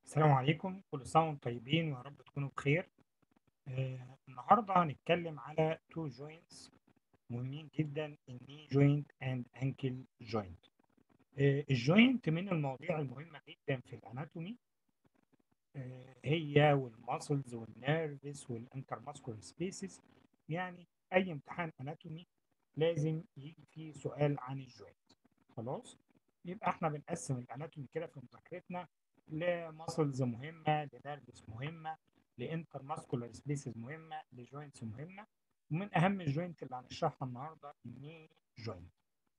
السلام عليكم كل سنة وانتم طيبين ويا رب تكونوا بخير آه النهارده هنتكلم على تو جوينتس مهمين جدا الني جوينت اند انكل جوينت آه الجوينت من المواضيع المهمة جدا في الاناتومي آه هي والماسلز والنيرفز والانترماسكولار سبيسز يعني اي امتحان اناتومي لازم يجي فيه سؤال عن الجوينت خلاص يبقى احنا بنقسم الاناتومي كده في مذاكرتنا لماسلز مهمه لنيرفز مهمه لانتر ماسكولار سبيسز مهمه لجوينتس مهمه ومن اهم الجوينت اللي هنشرحها النهارده الني جوينت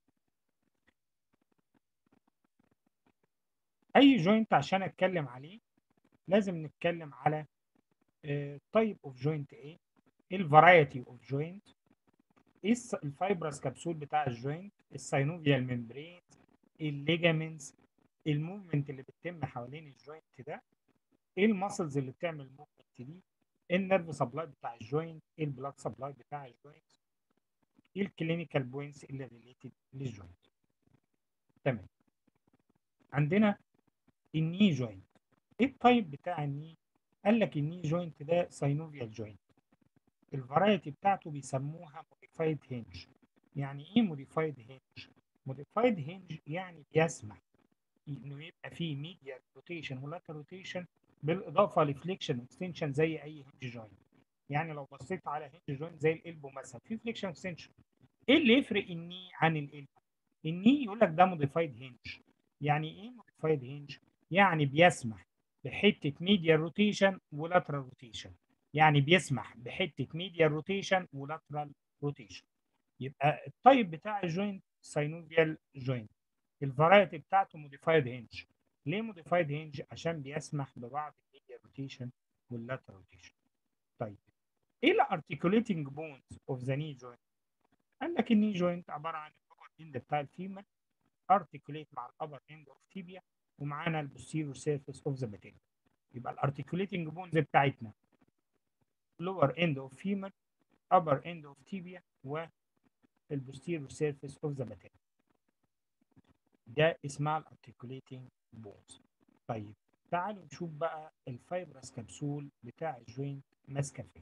اي جوينت عشان اتكلم عليه لازم نتكلم على تايب اوف جوينت ايه الفرايتي اوف جوينت ايه الفايبرس كبسول بتاع الجوينت الساينوفيال ممبرين الليجامنتس الموفمنت اللي بتتم حوالين الجوينت ده ايه الماسلز اللي بتعمل الموفمنت دي ايه النيرف سبلاي بتاع الجوينت ايه البلاد سبلاي بتاع الجوينت ايه الكلينيكال بوينتس اللي ريليتد للجوينت تمام عندنا الني جوينت ايه التايب بتاع الني قال لك الني جوينت ده ساينوفيال جوينت الفرايتي بتاعته بيسموها موديفايد هينج يعني ايه موديفايد هينج موديفايد هينج يعني بيسمح انه يبقى فيه ميديا روتيشن ولاتر روتيشن بالاضافه لفليكشن اكستنشن زي اي هنج جوينت يعني لو بصيت على هنج جوينت زي الالبو مثلا في فليكشن اكستنشن ايه اللي يفرق الني عن الالبو الني يقول لك ده موديفايد هنج يعني ايه موديفايد هنج يعني بيسمح بحته ميديا روتيشن ولاترال روتيشن يعني بيسمح بحته ميديا روتيشن ولاترال روتيشن يبقى التايب بتاع الجوينت ساينوفيال جوينت الفرايتي بتاعته موديفايد هنج ليه موديفايد هنج عشان بيسمح ببعض الميديا روتيشن واللاتر روتيشن طيب ايه الارتكوليتنج بونز اوف ذا ني جوينت قال لك الني جوينت عباره عن الابر اند بتاع الفيمر ارتكوليت مع الابر اند اوف تيبيا ومعانا البوستيريور سيرفيس اوف ذا باتيلا يبقى الارتكوليتنج بونز بتاعتنا lower end of femur upper end of tibia والبوستيريور سيرفيس اوف ذا باتيلا ده اسمها الارتكوليتنج بونز طيب تعالوا نشوف بقى الفايبرس كبسول بتاع الجوينت ماسكه فين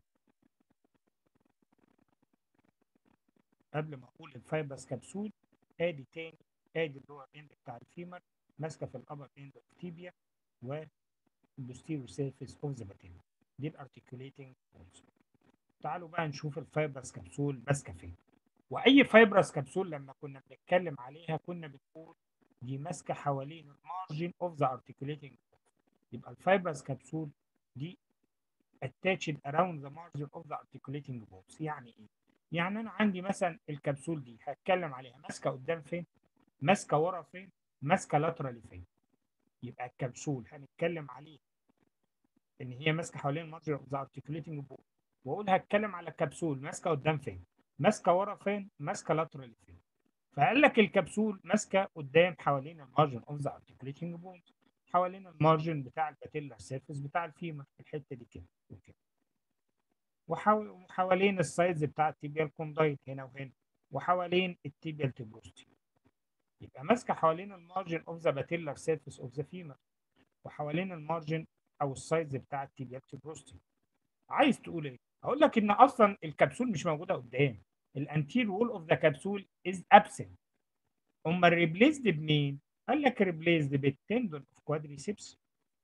قبل ما اقول الفايبرس كبسول ادي تاني ادي اللور اند بتاع الفيمر ماسكه في الابر اند اوف تيبيا والبوستيريور سيرفيس اوف ذا باتيلا دي الارتكوليتنج بونز تعالوا بقى نشوف الفايبرس كبسول ماسكه فين واي فايبرس كبسول لما كنا بنتكلم عليها كنا بنقول دي ماسكه حوالين المارجن اوف ذا ارتكوليتنج يبقى الفايبرس كبسول دي attached around the margin of the articulating bones يعني ايه؟ يعني انا عندي مثلا الكبسول دي هتكلم عليها ماسكه قدام فين؟ ماسكه ورا فين؟ ماسكه لاترالي فين؟ يبقى الكبسول هنتكلم عليه ان هي ماسكه حوالين المارجن اوف ذا articulating bone واقول هتكلم على الكبسول ماسكه قدام فين؟ ماسكه ورا فين؟ ماسكه لاترالي فين؟ فقال لك الكبسول ماسكه قدام حوالين المارجن اوف ذا ارتكوليتنج بونز حوالين المارجن بتاع الباتيلا سيرفيس بتاع الفيمر الحته دي كده وكده وحوالين السايدز بتاع التيبيال كوندايت هنا وهنا وحوالين التيبيال تيبروستي يبقى ماسكه حوالين المارجن اوف ذا باتيلا سيرفيس اوف ذا فيمر وحوالين المارجن او السايدز بتاع التيبيال تيبروستي عايز تقول ايه؟ اقول لك ان اصلا الكبسول مش موجوده قدام الانتير وول اوف ذا كبسول از ابسنت امال ريبليسد بمين؟ قال لك ريبليسد بالتندون اوف كوادريسيبس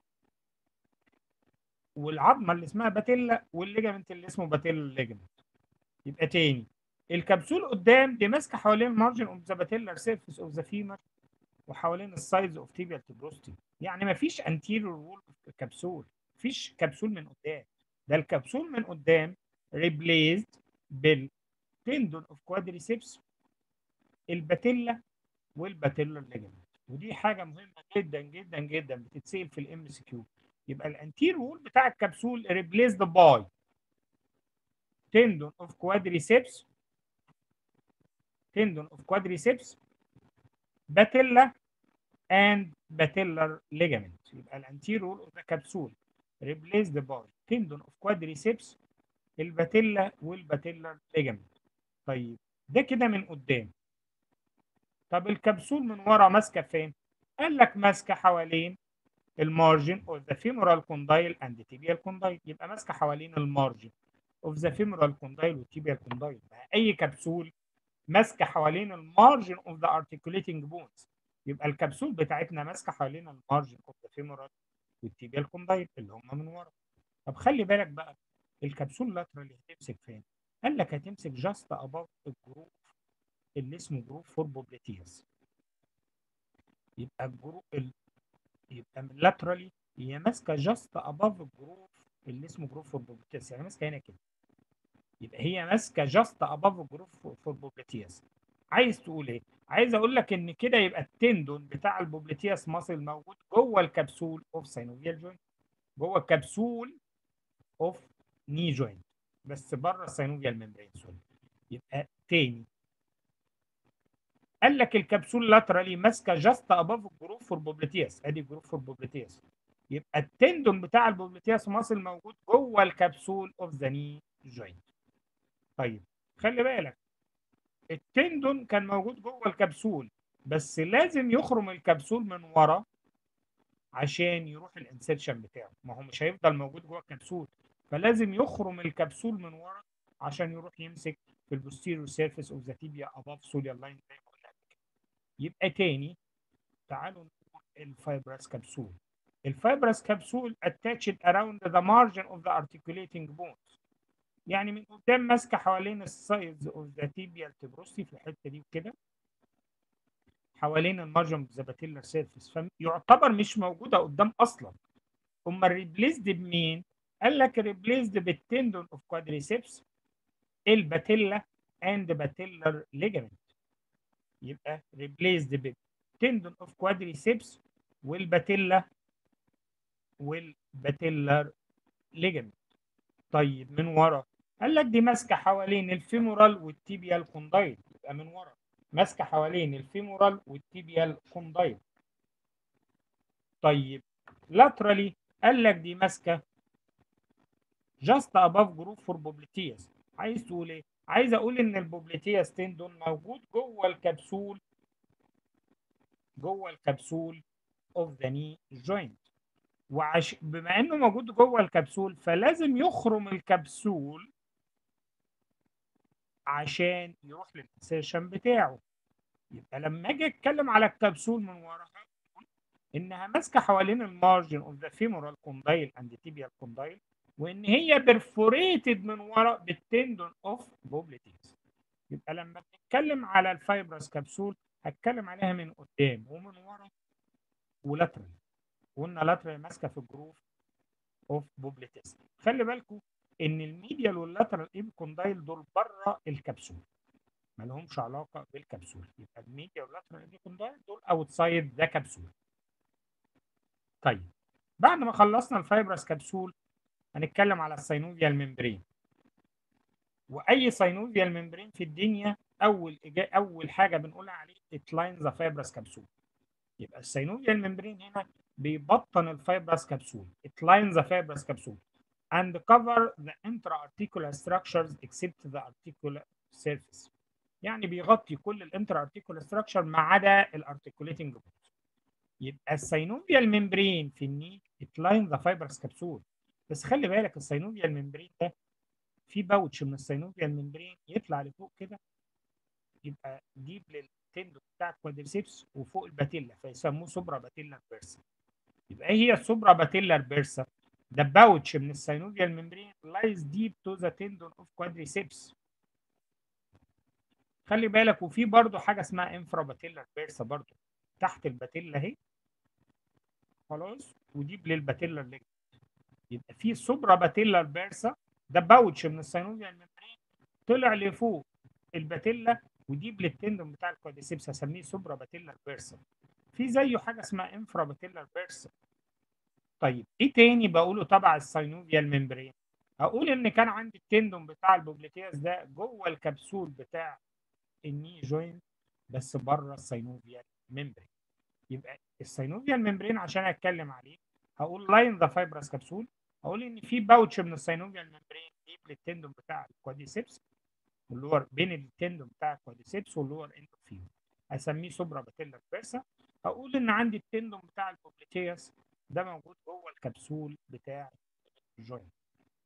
والعظمه اللي اسمها باتيلا والليجامنت اللي اسمه باتيلا ليجامنت يبقى تاني الكبسول قدام دي ماسكه حوالين المارجن اوف ذا باتيلا سيرفيس اوف ذا فيمر وحوالين السايدز اوف تيبيال تبروستي يعني ما فيش انتيريور وول اوف كبسول مفيش كبسول من قدام ده الكبسول من قدام ريبليسد بال تندون اوف كوادريسيبس الباتيلا والباتيلا ليجمنت ودي حاجه مهمه جدا جدا جدا بتتسال في الام سي كيو يبقى الانتير وول بتاع الكبسول ريبليسد باي تندون اوف كوادريسيبس تندون اوف كوادريسيبس باتيلا اند باتيلر ليجمنت يبقى الانتير وول اوف ذا كبسول ريبليسد باي تندون اوف كوادريسيبس الباتيلا والباتيلر ليجمنت طيب ده كده من قدام طب الكبسول من ورا ماسكه فين؟ قال لك ماسكه حوالين المارجن اوف ذا فيمورال كوندايل اند تيبيال كوندايل يبقى ماسكه حوالين المارجن اوف ذا فيمورال كوندايل والتيبيال كوندايل اي كبسول ماسكه حوالين المارجن اوف ذا ارتكوليتنج بونز يبقى الكبسول بتاعتنا ماسكه حوالين المارجن اوف ذا فيمورال والتيبيال كوندايل اللي هم من ورا طب خلي بالك بقى الكبسول لاترالي هتمسك فين؟ قال لك هتمسك جاست اباف الجروف اللي اسمه جروف فور بوبليتياس يبقى الجروف ال... يبقى لاترالي هي ماسكه جاست اباف الجروف اللي اسمه جروف فور بوبليتياس يعني ماسكه هنا كده يبقى هي ماسكه جاست اباف الجروف فور بوبليتياس عايز تقول ايه؟ عايز اقول لك ان كده يبقى التندون بتاع البوبليتياس ماسل موجود جوه الكبسول اوف سينوفيال جوينت جوه الكبسول اوف ني جوينت بس بره السينوفيال ممبرين سوري يبقى تاني قال لك الكبسول لاترالي ماسكه جاست اباف الجروف فور بوبليتياس ادي الجروف فور بوبليتياس يبقى التندون بتاع البوبليتياس ماسل موجود جوه الكبسول اوف ذا ني جوينت طيب خلي بالك التندون كان موجود جوه الكبسول بس لازم يخرم الكبسول من ورا عشان يروح الانسيرشن بتاعه ما هو مش هيفضل موجود جوه الكبسول فلازم يخرم الكبسول من ورا عشان يروح يمسك في البوستيريور سيرفيس اوف ذا تيبيا اباف سوليال لاين زي ما قلنا يبقى تاني تعالوا نقول الفايبرس كبسول الفايبرس كبسول attached around the margin of the articulating bones يعني من قدام ماسكه حوالين السايدز اوف ذا تيبيال تبروستي في الحته دي وكده حوالين المارجن اوف ذا باتيلر سيرفيس فيعتبر مش موجوده قدام اصلا امال ريبليسد بمين؟ قال لك ريبليسد بالتندون اوف كوادريسيبس الباتيلا اند باتيلر ليجامنت يبقى ريبليسد بالتندون اوف كوادريسيبس والباتيلا والباتيلر ليجامنت طيب من ورا قال لك دي ماسكه حوالين الفيمورال والتيبيال كوندايل يبقى من ورا ماسكه حوالين الفيمورال والتيبيال كوندايل طيب لاترالي قال لك دي ماسكه جاست اباف جروب فور بوبليتياس عايز تقول ايه عايز اقول ان البوبليتياس تندون موجود جوه الكبسول جوه الكبسول اوف ذا ني جوينت وعش بما انه موجود جوه الكبسول فلازم يخرم الكبسول عشان يروح للانسيرشن بتاعه يبقى لما اجي اتكلم على الكبسول من ورا انها ماسكه حوالين المارجن اوف ذا فيمورال كوندايل اند تيبيال كوندايل وان هي بيرفوريتد من ورا بالتندون اوف بوبليتيز يبقى لما بنتكلم على الفايبرس كبسول هتكلم عليها من قدام ومن ورا ولاترال قلنا لاترال ماسكه في الجروف اوف بوبليتيز خلي بالكم ان الميديال واللاترال ايبيكوندايل دول بره الكبسول ما لهمش علاقه بالكبسول يبقى الميديا واللاترال ايبيكوندايل دول اوتسايد ذا كبسول طيب بعد ما خلصنا الفايبرس كبسول هنتكلم على السينوفيال ممبرين واي سينوفيال ممبرين في الدنيا اول إجا... اول حاجه بنقولها عليه اتلاين ذا فايبرس كبسول يبقى السينوفيال ممبرين هنا بيبطن الفايبرس كبسول اتلاين ذا فايبرس كبسول and cover the intra-articular structures except the articular surface يعني بيغطي كل الانترا ارتيكولار ستراكشر ما عدا الارتيكوليتنج يبقى السينوفيال ممبرين في الني اتلاين ذا فايبرس كبسول بس خلي بالك السينوفيال ممبرين ده في باوتش من السينوفيال ممبرين يطلع لفوق كده يبقى ديب للتندو بتاع الكوادريسيبس وفوق الباتيلا فيسموه سوبرا باتيلر بيرسا يبقى ايه هي السوبرا باتيلر بيرسا ده باوتش من السينوفيال ممبرين لايز ديب تو ذا تندون اوف كوادريسيبس خلي بالك وفي برضه حاجه اسمها انفرا باتيلر بيرسا برضه تحت الباتيلا اهي خلاص وديب للباتيلر ليجمنت يبقى في سوبرا باتيلر بيرسا ده باوتش من السينوفيال ممبرين طلع لفوق الباتيلا وديب للتندون بتاع الكوادريسيبس هسميه سوبرا باتيلر بيرسا في زيه حاجه اسمها انفرا باتيلر بيرسا طيب ايه تاني بقوله تبع السينوفيال ممبرين هقول ان كان عندي التندون بتاع البوبليتياس ده جوه الكبسول بتاع الني جوينت بس بره السينوفيال ممبرين يبقى السينوفيال ممبرين عشان اتكلم عليه هقول لاين ذا فايبرس كبسول هقول ان في باوتش من السينوفيال ممبرين ديب للتندون بتاع الكواديسيبس واللور بين التندون بتاع الكواديسيبس واللور اندوفيو هسميه سوبرا باتيلر بيرسا هقول ان عندي التندون بتاع البوبليتياس ده موجود جوه الكبسول بتاع الجوينت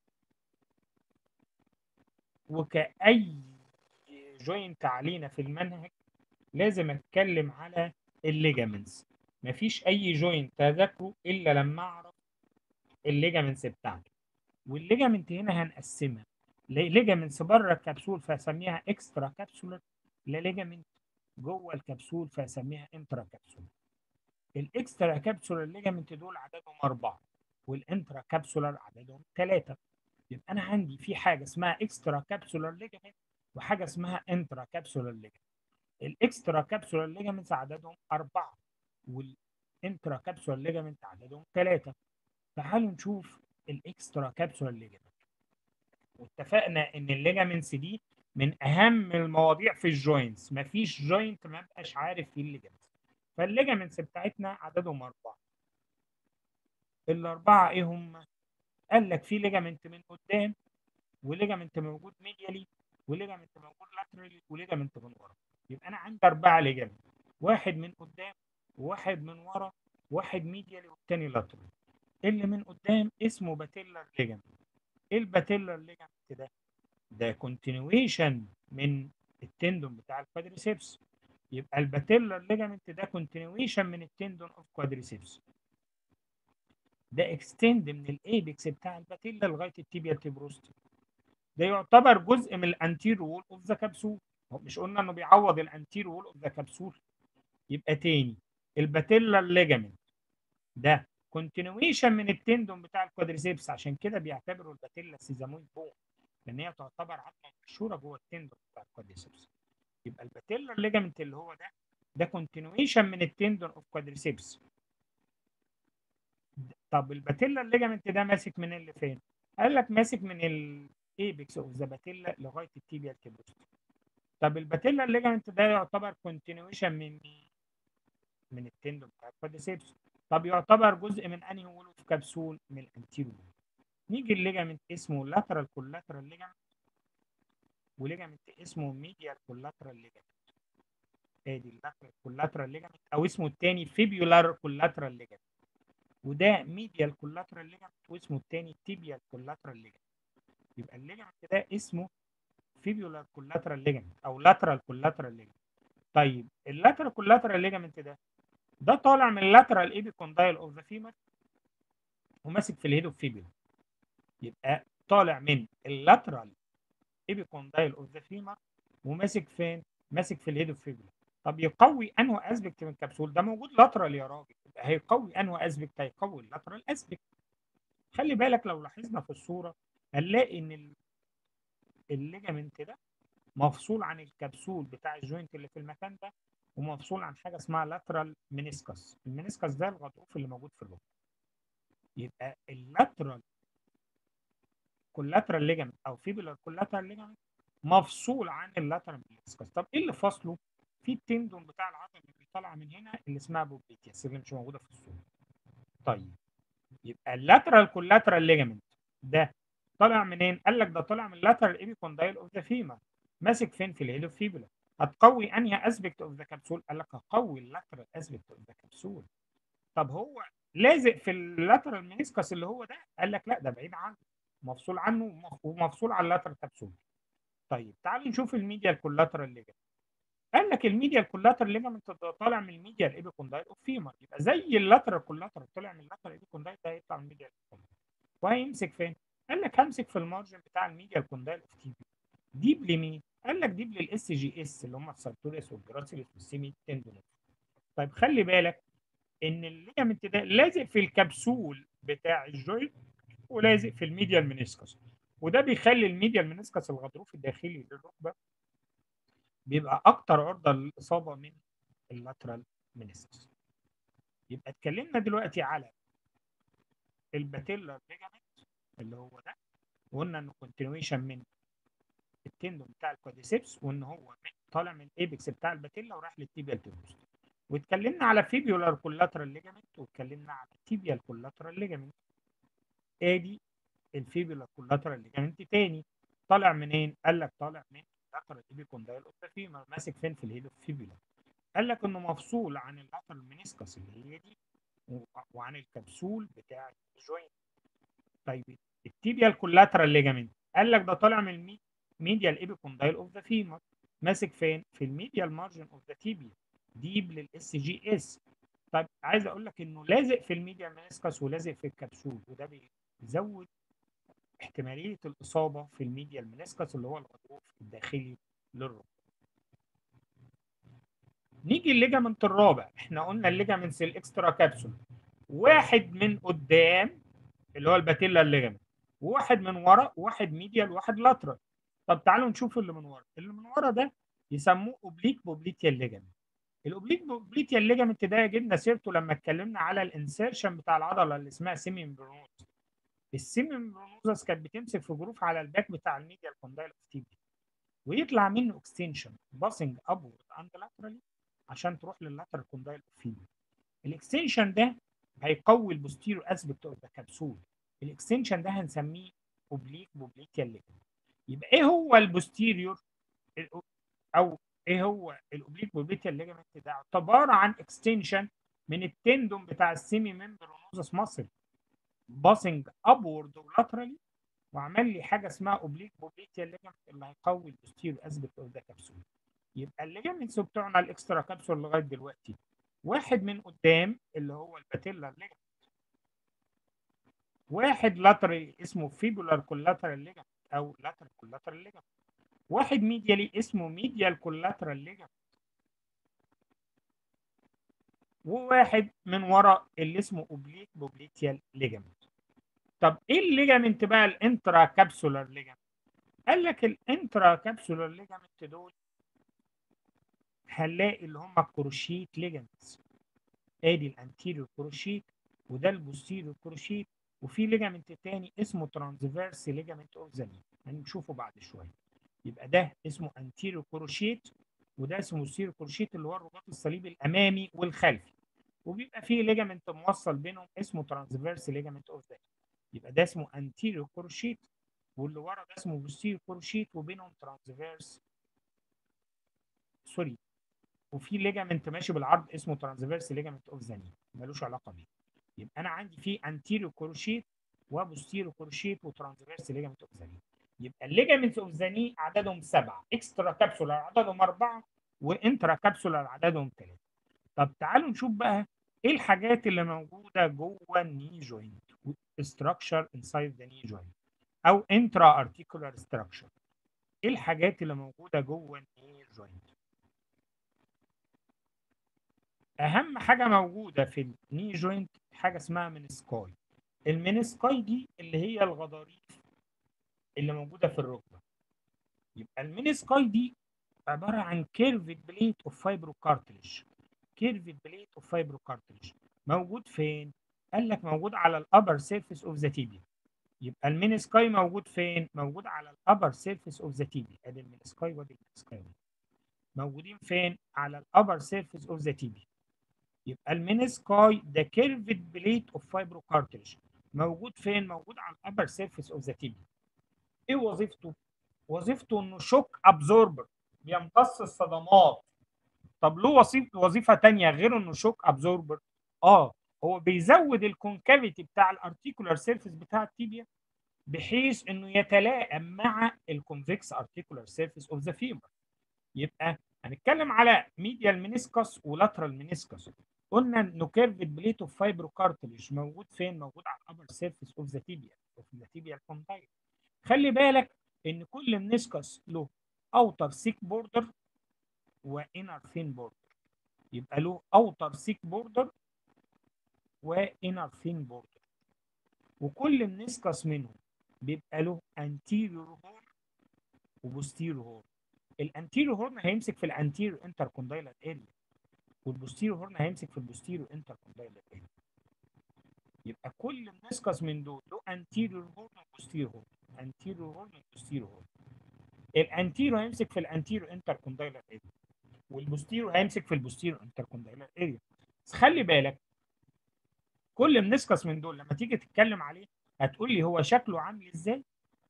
وكأي جوينت علينا في المنهج لازم اتكلم على الليجامنتس مفيش اي جوينت اذاكره الا لما اعرف الليجامنتس بتاعته والليجامنت هنا هنقسمها ليجامنتس بره الكبسول فاسميها اكسترا كابسولر لليجامنت جوه الكبسول فاسميها انترا كابسولر الاكسترا كابسولر ليجامنت دول عددهم اربعه والانترا كابسولر عددهم ثلاثه يبقى انا عندي في حاجه اسمها اكسترا كابسولر ليجامنت وحاجه اسمها انترا كابسولر ليجامنت الاكسترا كابسولر ليجامنتس عددهم اربعه والانترا كابسولر ليجامنت عددهم ثلاثه تعالوا نشوف الاكسترا كابسولر ليجامنت واتفقنا ان الليجامنتس دي من اهم المواضيع في الجوينتس مفيش جوينت ما بقاش عارف فيه الليجامنتس فالليجامنتس بتاعتنا عددهم اربعه الاربعه ايه هم قال لك في ليجامنت من قدام وليجامنت موجود ميديالي وليجامنت موجود لاترالي وليجامنت من ورا يبقى انا عندي اربعه ليجامنت واحد من قدام وواحد من ورا واحد ميديالي والتاني لاترالي اللي من قدام اسمه باتيلر ليجامنت ايه الباتيلر ليجامنت ده ده كونتينيويشن من التندون بتاع الكوادريسيبس يبقى الباتيلر ليجامنت ده كونتينيويشن من التندون اوف كوادريسيبس ده اكستند من الايبكس بتاع الباتيلا لغايه التيبيا تيبروستي ده يعتبر جزء من الانتير وول اوف ذا كبسول مش قلنا انه بيعوض الانتير وول اوف ذا كبسول يبقى تاني الباتيلا ليجامنت ده كونتينيويشن من التندون بتاع الكوادريسيبس عشان كده بيعتبروا الباتيلا سيزامويد بون لان هي تعتبر عظمه مشهوره جوه التندون بتاع الكوادريسيبس يبقى الباتيلا ليجامنت اللي هو ده ده كونتينيويشن من التندون اوف كوادريسيبس طب الباتيلا الليجامنت ده ماسك من اللي فين؟ قال لك ماسك من الايبكس اوف ذا باتيلا لغايه التيبيا الكبروستي. طب الباتيلا الليجامنت ده يعتبر كونتينيويشن من من التندون بتاع الكوادريسيبس. طب يعتبر جزء من انهي وول في كبسول من الانتيرو نيجي الليجامنت اسمه لاترال كولاترال ليجامنت وليجامنت اسمه ميديال كولاترال ليجامنت. ادي اللاترال كولاترال ليجامنت او اسمه الثاني فيبيولار كولاترال ليجامنت. وده ميديال كولاترال ليجامنت واسمه الثاني تيبيال كولاترال ليجامنت يبقى الليجامنت ده اسمه فيبيولار كولاترال ليجامنت او لاترال كولاترال ليجامنت طيب اللاترال كولاترال ليجامنت ده ده طالع من اللاترال ايبيكوندايل اوف ذا فيمر وماسك في الهيد اوف فيبيولا يبقى طالع من اللاترال ايبيكوندايل اوف ذا فيمر وماسك فين؟ ماسك في الهيد اوف فيبيولا طب يقوي انه اسبكت من الكبسول ده موجود لاترال يا راجل يبقى هيقوي انه اسبكت هيقوي اللاترال اسبكت خلي بالك لو لاحظنا في الصوره هنلاقي ان الليجامنت ده مفصول عن الكبسول بتاع الجوينت اللي في المكان ده ومفصول عن حاجه اسمها لاترال منسكس المنسكس ده الغضروف اللي موجود في الركبه يبقى اللاترال كولاترال ليجامنت او فيبولار كولاترال ليجامنت مفصول عن اللاترال منسكس طب ايه اللي فاصله في التندون بتاع العضله اللي طالعه من هنا اللي اسمها بوبيتياس اللي مش موجوده في الصوره طيب يبقى اللاترال كولاترال ليجامنت ده طالع منين؟ قال لك ده طالع من اللاترال ايبيكوندايل اوف ذا فيما ماسك فين في الهيلو فيبولا هتقوي انهي اسبكت اوف ذا كبسول؟ قال لك هقوي اللاترال اسبكت اوف ذا كبسول طب هو لازق في اللاترال مينيسكس اللي هو ده؟ قال لك لا ده بعيد عنه مفصول عنه ومفصول على اللاترال كبسول طيب تعالوا نشوف الميديال كولاترال ليجامنت قال لك الميديال كولاترال ليجامنت طالع من الميديال ايبيكوندايل اوف فيما يبقى زي اللاترال كولاترال طلع من اللاترال ايبيكوندايل ده هيطلع من الميديال كولاترال وهيمسك فين؟ قال لك همسك في المارجن بتاع الميديال كوندايل اوف تي بي ديب لمين؟ قال لك ديب للاس جي اس اللي هم السارتوريس والجراسيلس والسيمي تندونس طيب خلي بالك ان الليجامنت ده لازق في الكبسول بتاع الجوينت ولازق في الميديال منسكس وده بيخلي الميديال منسكس الغضروف الداخلي للركبه بيبقى اكتر عرضه للاصابه من اللاترال منسكس يبقى اتكلمنا دلوقتي على الباتيلر ليجامنت اللي هو ده وقلنا انه كونتينيويشن من التندون بتاع الكواديسيبس وان هو طالع من الايبكس بتاع الباتيلا وراح للتيبيال تيبوست واتكلمنا على فيبيولار كولاترال ليجامنت واتكلمنا على تيبيال كولاترال ليجامنت ادي الفيبيولار كولاترال ليجامنت تاني طالع منين؟ قال لك طالع من اللاترال ايبيكوندايل اوف فيمر ماسك فين في الهيدو فيبيولار قال لك انه مفصول عن اللاترال منسكس اللي هي دي وعن الكبسول بتاع الجوينت طيب التيبيال كولاترال ليجامنت قال لك ده طالع من الميديال ايبيكوندايل اوف ذا فيمر ماسك فين في الميديال مارجن اوف ذا تيبيا ديب للاس جي اس طيب عايز اقول لك انه لازق في الميديال مينيسكس ولازق في الكبسول وده بيزود احتماليه الاصابه في الميديال مينيسكس اللي هو الغضروف الداخلي للركبه نيجي الليجامنت الرابع احنا قلنا الليجامنتس الاكسترا كابسول واحد من قدام اللي هو الباتيلا الليجامنت وواحد من ورا وواحد ميديال وواحد لاترال طب تعالوا نشوف اللي من ورا اللي من ورا ده يسموه اوبليك بوبليتيال ليجامنت الاوبليك بوبليتيال ليجامنت ده جبنا سيرته لما اتكلمنا على الانسيرشن بتاع العضله اللي اسمها سيمي مبرونوز السيمي مبرونوزس كانت بتمسك في جروف على الباك بتاع الميديال كوندايل اوف تيبي ويطلع منه اكستنشن باسنج ابورد اند لاترالي عشان تروح لللاترال كوندايل اوف فيبي الاكستنشن ده هيقوي البوستيرو اسبكت اوف ذا كبسول الاكستنشن ده هنسميه اوبليك بوبليتيال ليجامنت يبقى ايه هو البوستيريور او ايه هو الاوبليك بوبليتيال ليجامنت ده عباره عن اكستنشن من التندون بتاع السيمي ممبرونوزس ماسل باسنج ابورد ولاترالي وعمل لي حاجه اسمها اوبليك بوبليتيال ليجامنت اللي هيقوي البوستيريور اسبكت اوف ذا كبسول يبقى الليجامنتس بتوعنا الاكسترا كابسول لغايه دلوقتي واحد من قدام اللي هو الباتيلا ليجامنت واحد لاترالي اسمه فيبولار كولاترال ليجامنت او لاترال كولاترال ليجامنت واحد ميديالي اسمه ميديال كولاترال ليجامنت وواحد من ورا اللي اسمه اوبليك بوبليتيال ليجامنت طب ايه الليجامنت بقى الانترا كابسولار ليجامنت قال لك الانترا كابسولار ليجامنت دول هنلاقي اللي هم الكروشيت ليجامنتس ادي الانتيريور كروشيت وده البوستيريور كروشيت وفي ليجامنت تاني اسمه ترانسفيرس ليجامنت اوف ذا ني هنشوفه بعد شويه يبقى ده اسمه انتيريور كروشيت وده اسمه بوستيريور كروشيت اللي هو الرباط الصليبي الامامي والخلفي وبيبقى فيه ليجامنت موصل بينهم اسمه ترانسفيرس ليجامنت اوف ذا يبقى ده اسمه انتيريور كروشيت واللي ورا ده اسمه بوستيريور كروشيت وبينهم ترانسفيرس سوري وفي ليجامنت ماشي بالعرض اسمه ترانسفيرس ليجامنت اوف ذا ني ملوش علاقه بيه يبقى انا عندي في انتيريو كروشيت وبوستيريو كروشيت وترانسفيرس ليجامنت اوف ذا ني يبقى الليجامنت اوف ذا ني عددهم سبعه اكسترا كابسولار عددهم اربعه وانترا كابسولار عددهم ثلاثه طب تعالوا نشوف بقى ايه الحاجات اللي موجوده جوه الني جوينت structure inside the knee joint او intra articular structure ايه الحاجات اللي موجوده جوه الني جوينت اهم حاجه موجوده في الني جوينت حاجه اسمها منسكاي المنسكاي دي اللي هي الغضاريف اللي موجوده في الركبه يبقى المنسكاي دي عباره عن كيرفد بليت اوف فايبرو كارتلج كيرفد بليت اوف فايبرو كارتلج موجود فين قال لك موجود على الابر سيرفيس اوف ذا تيبيا يبقى المينسكاي موجود فين موجود على الابر سيرفيس اوف ذا تيبيا ادي المينسكاي وادي المينسكاي موجودين فين على الابر سيرفيس اوف ذا تيبيا يبقى المينسكاي ده كيرفد بليت اوف فايبرو كارتلج موجود فين موجود على الابر سيرفيس اوف ذا تيبيا ايه وظيفته وظيفته انه شوك ابزوربر بيمتص الصدمات طب له وظيفه وظيفه ثانيه غير انه شوك ابزوربر اه هو بيزود الكونكافيتي بتاع الارتيكولار سيرفيس بتاع التيبيا بحيث انه يتلائم مع الكونفكس ارتيكولار سيرفيس اوف ذا فيمر يبقى هنتكلم على ميديال منسكس ولاترال منسكس قلنا انه كيرفد بليت اوف فايبرو كارتلج موجود فين موجود على الابر سيرفيس اوف ذا تيبيا اوف ذا تيبيا الكوندايل خلي بالك ان كل منسكس له اوتر سيك بوردر وانر ثين بوردر يبقى له اوتر سيك بوردر وانر ثين بوردر وكل منسكس منهم بيبقى له انتيريور هورن وبوستيريور هورن الانتيريور هورن هيمسك في الانتيريور انتر كوندايلر اريا والبوستيريور هورن هيمسك في البوستيريور انتر كوندايلر اريا يبقى كل منسكس من دول له انتيريور هورن وبوستيريور هورن انتيريور هورن وبوستيريور هورن الانتيريور هيمسك في الانتيريور انتر كوندايلر اريا والبوستيريور هيمسك في البوستيريور انتر كوندايلر اريا بس خلي بالك كل منسكس من دول لما تيجي تتكلم عليه هتقول لي هو شكله عامل ازاي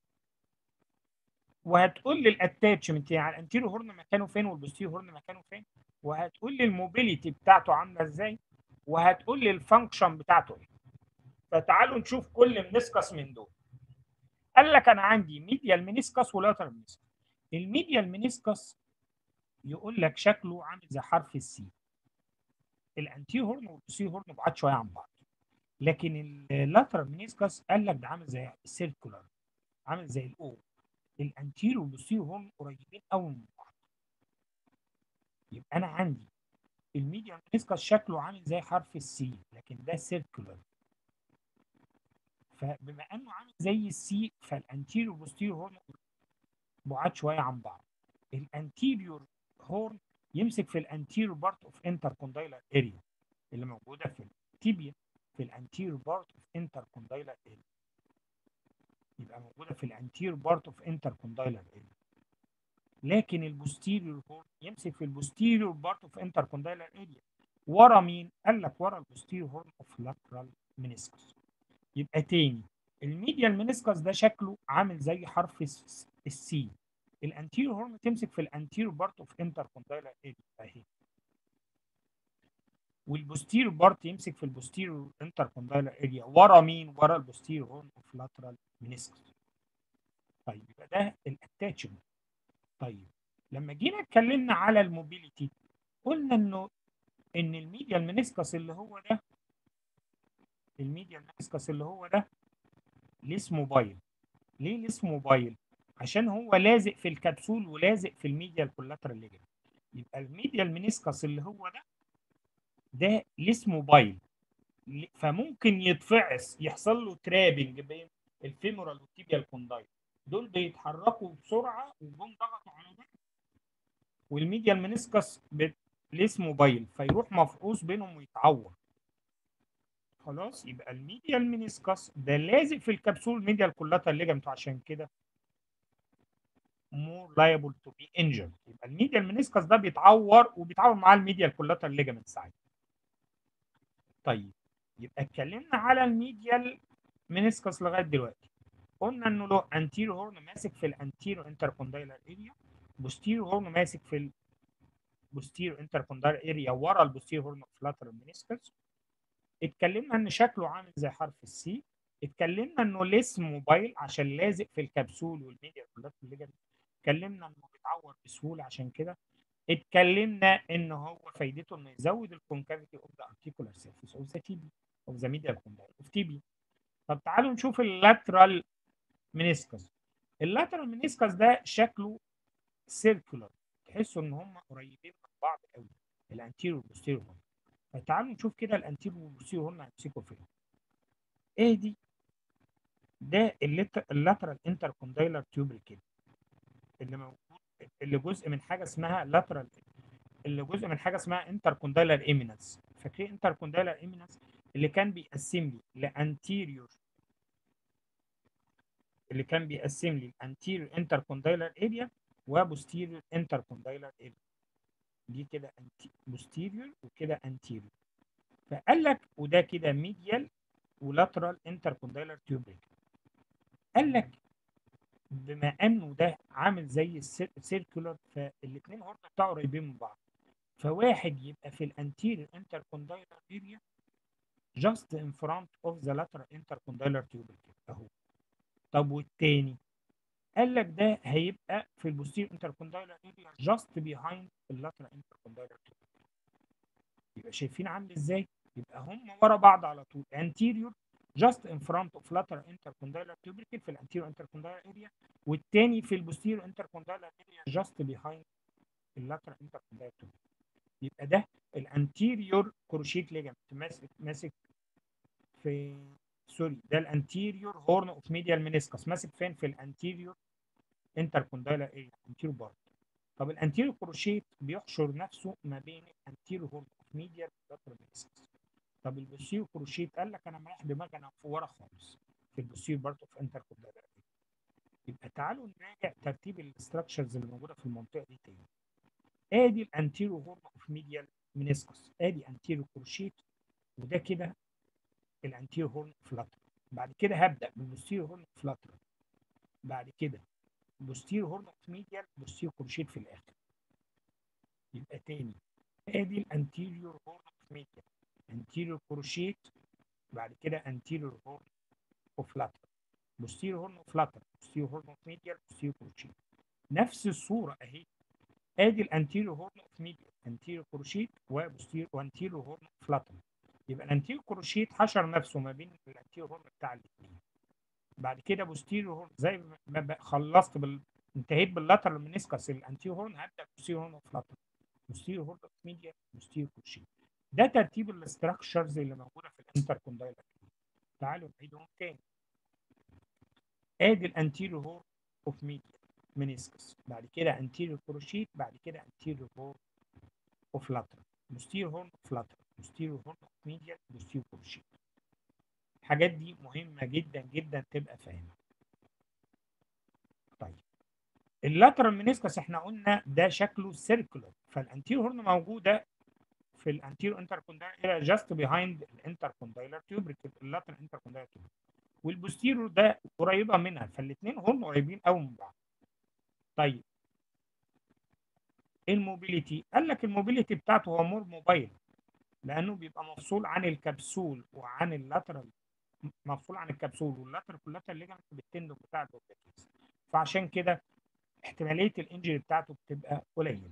وهتقول لي الاتاتشمنت يعني الانتيريور هورن مكانه فين والبوستيريور هورن مكانه فين وهتقول لي الموبيليتي بتاعته عامله ازاي وهتقول لي الفانكشن بتاعته ايه فتعالوا نشوف كل منسكس من دول قال لك انا عندي ميديال منسكس ولاترال منسكس الميديال منسكس يقول لك شكله عامل زي حرف السي الانتي هورن والبوسي هورن بعاد شويه عن بعض لكن اللاترال منسكس قال لك ده عامل زي السيركولار عامل زي الاو الانتيرو والبوستيرو هورن قريبين قوي من بعض يبقى انا عندي الميديال منسكس شكله عامل زي حرف السي لكن ده سيركولار فبما انه عامل زي السي فالانتيريور بوستيريور هورن بعاد شويه عن بعض الانتيريور هورن يمسك في الانتيريور بارت اوف انتر كوندايلر اريا اللي موجوده في التيبيا في الانتيريور بارت اوف انتر كوندايلر اريا يبقى موجوده في الانتيريور بارت اوف انتر كوندايلر اريا لكن البوستيريور هورن يمسك في البوستيريور بارت اوف انتر كوندايلر اريا ورا مين؟ قال لك ورا البوستيريور هورن اوف لاترال منسكس يبقى تاني الميديال منسكس ده شكله عامل زي حرف السي الانتيريور هورن تمسك في الانتيريور بارت اوف انتر كوندايلر اريا اهي والبوستيريور بارت يمسك في البوستيريور انتر كوندايلر اريا ورا مين ورا البوستيريور هورن اوف لاترال منسكس طيب يبقى ده الاتاتشمنت طيب لما جينا اتكلمنا على الموبيليتي قلنا انه ان الميديال منسكس اللي هو ده الميديال منسكس اللي هو ده ليس موبايل ليه ليس موبايل عشان هو لازق في الكبسول ولازق في الميديال كولاترال ليجن يبقى الميديال منسكس اللي هو ده ده ليس موبايل فممكن يتفعس يحصل له ترابنج بين الفيمورال والتيبيال كوندايل دول بيتحركوا بسرعه وجم ضغطوا على ده والميديال منسكس ليس موبايل فيروح مفقوس بينهم ويتعور خلاص يبقى الميديال منسكس ده لازق في الكبسول ميديال كولاترال ليجمنت عشان كده more liable to be injured يبقى الميديال منسكس ده بيتعور وبيتعور معاه الميديال كولاترال ليجمنت ساعتها طيب يبقى اتكلمنا على الميديال منسكس لغايه دلوقتي قلنا انه له انتيرو هورن ماسك في الانتيرو انتركوندايلر اريا بوستيرو هورن ماسك في البوستيرو انتركوندايلر اريا ورا البوستيرو هورن اوف لاترال منسكس اتكلمنا ان شكله عامل زي حرف السي اتكلمنا انه ليس موبايل عشان لازق في الكبسول والميديا كولاترال ليجمنت اتكلمنا انه بيتعور بسهوله عشان كده اتكلمنا ان هو فايدته انه يزود الكونكافيتي اوف ذا ارتيكولار سيرفيس اوف ذا تيبي اوف ذا ميديال كوندايل اوف تيبي طب تعالوا نشوف اللاترال منسكس اللاترال منسكس ده شكله سيركولار تحسوا ان هم قريبين من بعض قوي الانتيريور والبوستيريور فتعالوا نشوف كده الانتيريور والبوستيريور هم هيمسكوا فين ايه دي ده اللاترال انتر كوندايلر تيوبل كده اللي موجود اللي جزء من حاجه اسمها لاترال اللي جزء من حاجه اسمها انتر كوندايلر ايمينس فاكرين انتر كوندايلر ايمينس اللي كان بيقسم لي لانتيريور اللي كان بيقسم لي الانتيريور انتر كوندايلر اريا وبوستيريور انتر كوندايلر اريا دي كده بوستيريور وكده انتيريور فقال لك وده كده ميديال ولاترال انتر كوندايلر تيوبريك قال لك بما انه ده عامل زي السيركولار فالاثنين هورن بتاعه قريبين من بعض فواحد يبقى في الانتيريور انتر كوندايلر اريا just in front of the lateral intercondylar tubercle اهو طب والتاني قال لك ده هيبقى في البوستيريور انتركوندايلر اريا just behind اللاترال انتركوندايلر tubercle يبقى شايفين عامل ازاي يبقى هم ورا بعض على طول anterior just in front of lateral intercondylar tubercle في الانتيريور انتركوندايلر اريا والتاني في البوستيريور انتركوندايلر اريا just behind اللاترال انتركوندايلر tubercle يبقى ده الانتيريور كروشيت ليجمنت ماسك ماسك في سوري ده الانتيريور هورن اوف ميديال منسكس ماسك فين في الانتيريور انتركوندايلر اريا انتيريور بارت طب الانتيريور كروشيت بيحشر نفسه ما بين الانتيريور هورن اوف ميديال لاترال منسكس طب البوستيريور كروشيت قال لك انا مريح دماغي انا في ورا خالص في البوستيريور بارت اوف انتركوندايلر اريا يبقى تعالوا نراجع ترتيب الاستراكشرز اللي موجوده في المنطقه دي تاني ادي الانتيريور هورن اوف ميديال منسكس ادي انتيريور كروشيت وده كده الانتيريور هورن فلاتر بعد كده هبدا بالبوستيريور هورن فلاتر بعد كده بوستيريور هورن اوف ميديال بوستيريور كروشيت في الاخر يبقى تاني ادي الانتيريور هورن اوف ميديال anterior cruciate بعد كده anterior horn of lateral posterior horn of lateral posterior horn of medial posterior cruciate نفس الصورة أهي ادي الانتيريور هورن اوف ميديا انتيريور كروشيت وبوستيريور وانتيريور هورن اوف لاترال يبقى الانتيريور كروشيت حشر نفسه ما بين الانتيريور هورن بتاع الاثنين بعد كده بوستيريور هورن زي ما خلصت بال... انتهيت باللاترال منسكس الانتيريور هورن هبدا بوستيريور هورن اوف لاترال بوستيريور هورن اوف ميديا بوستيريور كروشيت ده ترتيب الاستراكشرز اللي موجوده في الانتركوندايلر تعالوا نعيدهم تاني ادي الانتيريور هورن اوف ميديا منسكس بعد كده anterior كروشيت بعد كده anterior هورن اوف lateral posterior هورن اوف lateral posterior هورن اوف medial posterior كروشيت الحاجات دي مهمة جدا جدا تبقى فاهمها طيب اللاترال منسكس احنا قلنا ده شكله سيركلر فالانتيريور هورن موجودة في الانتيريور انتركوندايلر جاست بيهايند الانتركوندايلر تيوبريكل اللاترال انتركوندايلر تيوبريكل والبوستيريور ده قريبة منها فالاثنين هورن قريبين قوي من بعض طيب الموبيليتي قال لك الموبيليتي بتاعته هو مور موبايل لانه بيبقى مفصول عن الكبسول وعن اللاترال مفصول عن الكبسول واللاترال كولاترال ليجمنت بالتندون بتاع البروكاتيز فعشان كده احتماليه الانجري بتاعته بتبقى قليله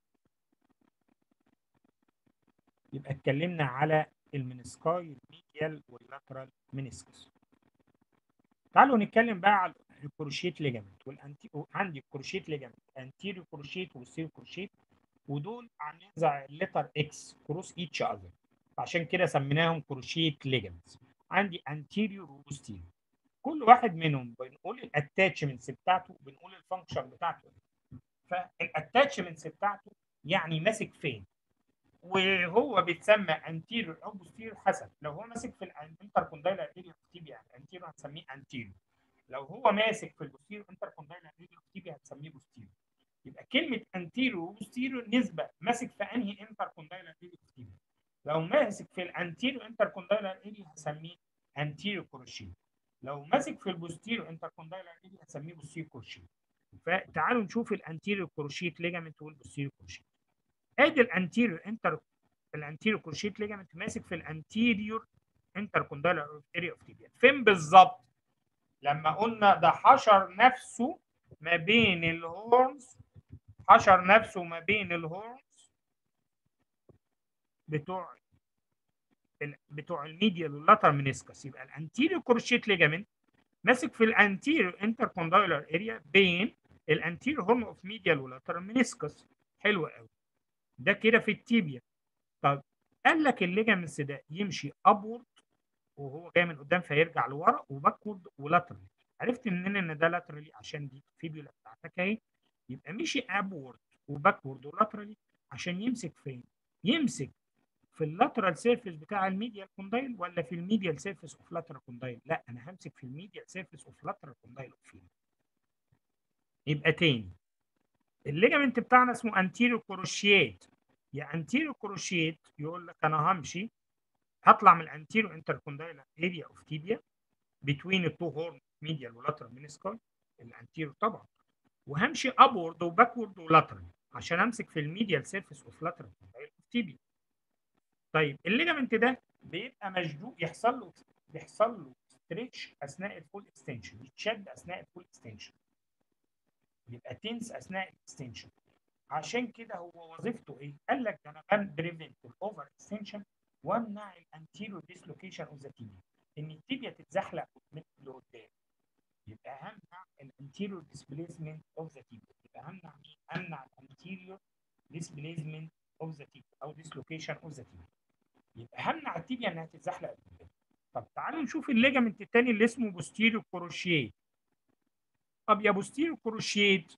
يبقى اتكلمنا على المنسكاي الميديال واللاترال منسكس تعالوا نتكلم بقى على الكروشيت ليجامنت والانتي عندي الكروشيت ليجامنت انتيريو كروشيت وستيريو كروشيت ودول عاملين زي اللتر اكس كروس ايتش اذر عشان كده سميناهم كروشيت ليجامنتس عندي انتيريور وبوستيريور كل واحد منهم بنقول الاتاتشمنتس بتاعته بنقول الفانكشن بتاعته فالاتاتشمنتس بتاعته يعني ماسك فين وهو بيتسمى انتيريور او بوستيريور حسب لو هو ماسك في الانتركوندايلر اريا تيبيا انتيريور هنسميه انتيريور لو هو ماسك في البوستيريور انتركوندايلر اريا تيبيا هنسميه بوستيريور يبقى كلمه انتيريور وبوستيريور نسبه ماسك في انهي انتركوندايلر اريا تيبيا لو ماسك في الانتيريور انتركوندايلر اريا هسميه انتيريور كروشيه لو ماسك في البوستيريور انتركوندايلر اريا هسميه بوستيريور كروشيه فتعالوا نشوف الانتيريور كروشيت ليجامنت والبوستيريور كروشيت ادي الانتيريور انتر الانتيريور كروشيت ليجامنت ماسك في الانتيريور انتركوندايلر اريا اوف تيبيا فين بالظبط لما قلنا ده حشر نفسه ما بين الهورنز حشر نفسه ما بين الهورنز بتوع بتوع الميديال واللاتر منسكس يبقى الانتيريور كروشيت ليجامنت ماسك في الانتيريور انتركوندايلر اريا بين الانتيريور هورن اوف ميديال واللاتر منسكس حلو قوي ده كده في التيبيا طب قال لك الليجامنتس ده يمشي ابورد وهو جاي من قدام فيرجع لورا وباكورد ولاترالي عرفت منين ان ده لاترالي عشان دي الفيبيولا بتاعتك اهي يبقى مشي ابورد وباكورد ولاترالي عشان يمسك فين؟ يمسك في اللاترال سيرفيس بتاع الميديال كوندايل ولا في الميديال سيرفيس اوف لاترال كوندايل؟ لا انا همسك في الميديال سيرفيس اوف لاترال كوندايل اوف يبقى تاني الليجامنت بتاعنا اسمه انتيريو كروشيت يا انتيريو كروشيت يقول لك انا همشي هطلع من الانتيريو انتركوندايلر اريا اوف تيبيا بتوين التو هورن ميديال ولاترال منسكال الانتيريو طبعا وهمشي ابورد وباكورد ولاترال عشان امسك في الميديال سيرفيس اوف لاترال كوندايل اوف تيبيا طيب الليجامنت ده بيبقى مشدود يحصل له بيحصل له ستريتش اثناء الفول اكستنشن يتشد اثناء الفول اكستنشن يبقى تنس اثناء الاكستنشن عشان كده هو وظيفته ايه؟ قال لك ده انا بريفنت الاوفر اكستنشن وامنع الانتيريور ديسلوكيشن اوف ذا تيبيا ان التيبيا تتزحلق من لقدام يبقى همنع الانتيريور ديسبليسمنت اوف ذا تيبيا يبقى همنع مين؟ امنع الانتيريور ديسبليسمنت اوف ذا تيبيا او ديسلوكيشن اوف ذا تيبيا يبقى همنع التيبيا انها تتزحلق لقدام طب تعالوا نشوف الليجامنت الثاني اللي اسمه بوستيريو كروشيه طب يا بوستيريو كروشيت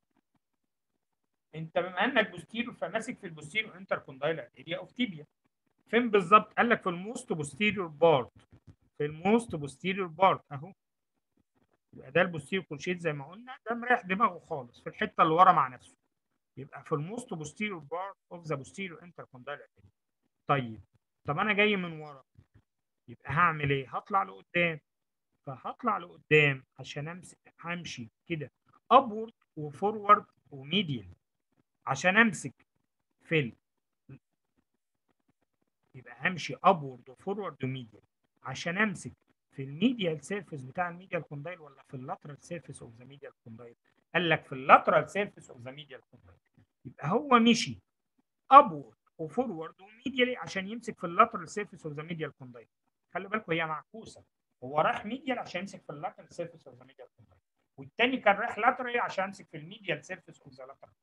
انت بما انك بوستيريو فماسك في البوستيريو انتركوندايلر اريا اوف تيبيا فين بالظبط؟ قال لك في الموست بوستيريور بارت في الموست بوستيريور بارت اهو يبقى ده البوستيريور كروشيت زي ما قلنا ده مريح دماغه خالص في الحته اللي ورا مع نفسه يبقى في الموست بوستيريور بارت اوف ذا بوستيريور انتركوندايلر اريا طيب طب انا جاي من ورا يبقى هعمل ايه؟ هطلع لقدام فهطلع لقدام عشان امسك همشي كده ابورد وفورورد وميديال عشان امسك في ال... يبقى همشي ابورد وفورورد وميديال عشان امسك في الميديال سيرفيس بتاع الميديال كوندايل ولا في اللاترال سيرفيس اوف ذا ميديال كوندايل قال لك في اللاترال سيرفيس اوف ذا ميديال كوندايل يبقى هو مشي ابورد وفورورد وميديالي عشان يمسك في اللاترال سيرفيس اوف ذا ميديال كوندايل خلي بالكم هي معكوسه هو راح ميديال عشان يمسك في اللاترال سيرفيس اوف ذا ميديال كوندايل والتاني كان رايح لاترال عشان يمسك في الميديال سيرفيس اوف ذا لاترال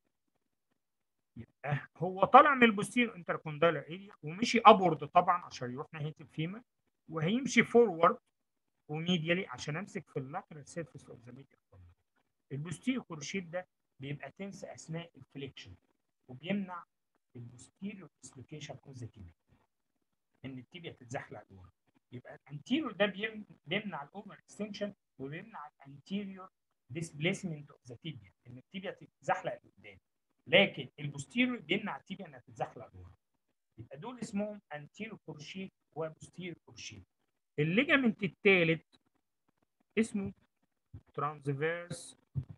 يبقى هو طالع من البوستير انتركوندايلر اريا ومشي ابورد طبعا عشان يروح ناحيه الفيما وهيمشي فورورد وميديالي عشان امسك في اللاترال سيرفيس اوف ذا ميديال كوندايل البوستير كورشيت ده بيبقى تنس اثناء الفليكشن وبيمنع البوستيريور ديسلوكيشن اوف ذا تيبيا ان التيبيا تتزحلق لورا يبقى الانتيريور ده بيمنع الاوفر اكستنشن وبيمنع الانتيريور ديسبليسمنت اوف ذا تيبيا ان التيبيا تتزحلق لقدام لكن البوستيريور بيمنع التيبيا انها تتزحلق لورا يبقى دول اسمهم انتيريور كورشيت وبوستيريور كورشيت الليجامنت الثالث اسمه ترانسفيرس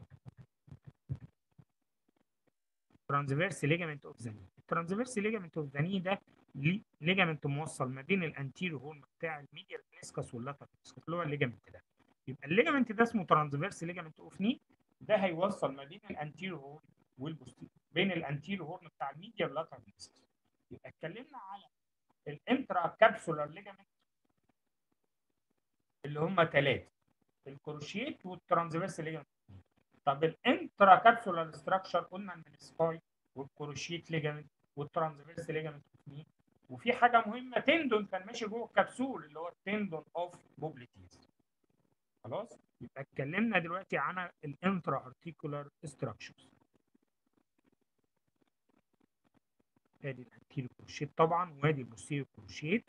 ترانسفيرس ليجامنت اوف ذا ني الترانسفيرس ليجامنت اوف ذا ني ده ليجامنت موصل ما بين الانتيريور هورن بتاع الميديال ميسكس واللاترال ميسكس اللي هو الليجامنت ده يبقى الليجامنت ده اسمه ترانسفيرس ليجامنت اوف ني ده هيوصل ما بين الانتيريور هورن والبوستيريور بين الانتيريور هورن بتاع الميديال واللاترال ميسكس يبقى اتكلمنا على الانترا كابسولار ليجامنت اللي هم ثلاثه الكروشيت والترانسفيرس ليجامنت طب الانترا كابسولار ستراكشر قلنا ان السباي والكروشيت ليجامنت والترانسفيرس ليجامنت وفي حاجه مهمه تندون كان ماشي جوه الكبسول اللي هو التندون اوف بوبليتيز خلاص يبقى اتكلمنا دلوقتي عن الانترا ارتيكولار ستراكشرز ادي الانتيريور كروشيت طبعا وادي البوستيريور كروشيت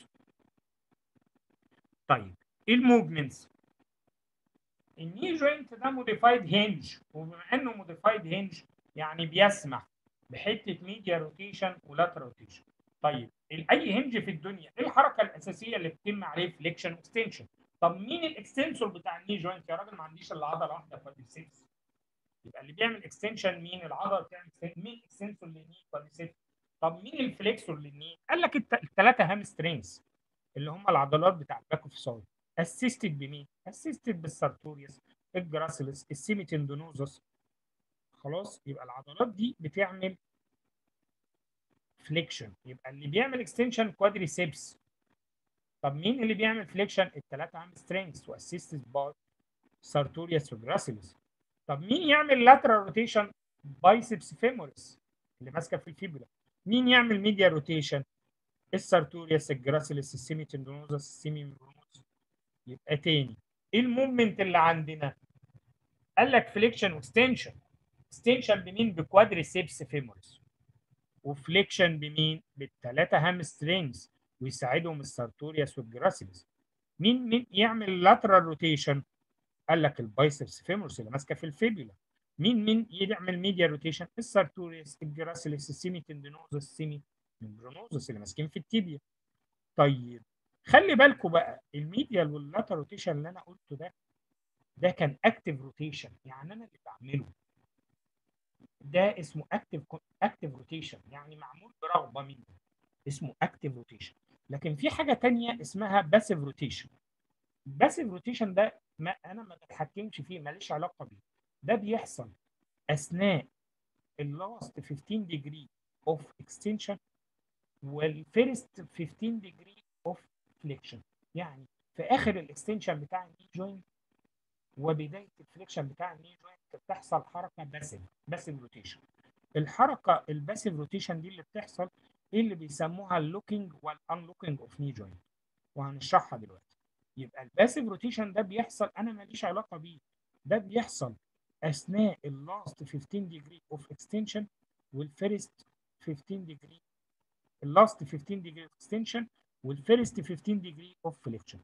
طيب ايه الموفمنتس الني جوينت ده موديفايد هنج وبما انه موديفايد هنج يعني بيسمح بحته ميديا روتيشن ولاتر روتيشن طيب اي هنج في الدنيا ايه الحركه الاساسيه اللي بتتم عليه فليكشن واكستنشن طب مين الاكستنسور بتاع الني جوينت يا راجل ما عنديش الا عضله واحده كوادريسيبس يبقى اللي بيعمل اكستنشن مين العضله بتعمل مين اكستنسور للني كوادريسيبس طب مين الفليكسور للني قال لك الثلاثه هام سترينجز اللي هم العضلات بتاع الباك اوف سايد اسيستد بمين اسيستد بالسارتوريوس الجراسيلس السيميتندونوزس خلاص يبقى العضلات دي بتعمل فليكشن يبقى اللي بيعمل اكستنشن كوادريسيبس طب مين اللي بيعمل فليكشن الثلاثه عام سترينجز واسيستد باي سارتوريوس وجراسيلس طب مين يعمل لاترال روتيشن بايسبس فيموريس اللي ماسكه في الفيبولا مين يعمل ميديا روتيشن السارتوريوس الجراسيلس السيميتندونوزس السيميمبرونوس يبقى تاني ايه المومنت اللي عندنا قال لك فليكشن واكستنشن اكستنشن بمين بكوادريسيبس فيموريس وفليكشن بمين بالثلاثه هام سترينجز ويساعدهم السارتوريوس والجراسيلس مين مين يعمل لاترال روتيشن قال لك البايسبس فيمورس اللي ماسكه في الفيبولا مين مين يعمل ميديا روتيشن السارتوريوس الجراسيلس السيمي تندينوزس السيمي ممبرونوزس اللي ماسكين في التيبيا طيب خلي بالكم بقى الميديال واللاترال روتيشن اللي انا قلته ده ده كان اكتف روتيشن يعني انا اللي بعمله ده اسمه اكتف اكتف روتيشن يعني معمول برغبه مني اسمه اكتف روتيشن لكن في حاجه تانية اسمها باسيف روتيشن الباسيف روتيشن ده ما انا ما بتحكمش فيه ماليش علاقه بيه ده بيحصل اثناء اللاست 15 ديجري اوف اكستنشن والفيرست 15 ديجري اوف فليكشن يعني في اخر الاكستنشن بتاع الني جوينت وبدايه الفليكشن بتاع الني جوينت بتحصل حركه باسيف باسيف روتيشن الحركه الباسيف روتيشن دي اللي بتحصل ايه اللي بيسموها اللوكينج والانلوكينج اوف ني جوينت وهنشرحها دلوقتي يبقى الباسيف روتيشن ده بيحصل انا ماليش علاقه بيه ده بيحصل اثناء اللاست 15 ديجري اوف اكستنشن والفيرست 15 ديجري اللاست 15 ديجري اوف اكستنشن والفيرست 15 ديجري اوف فليكشن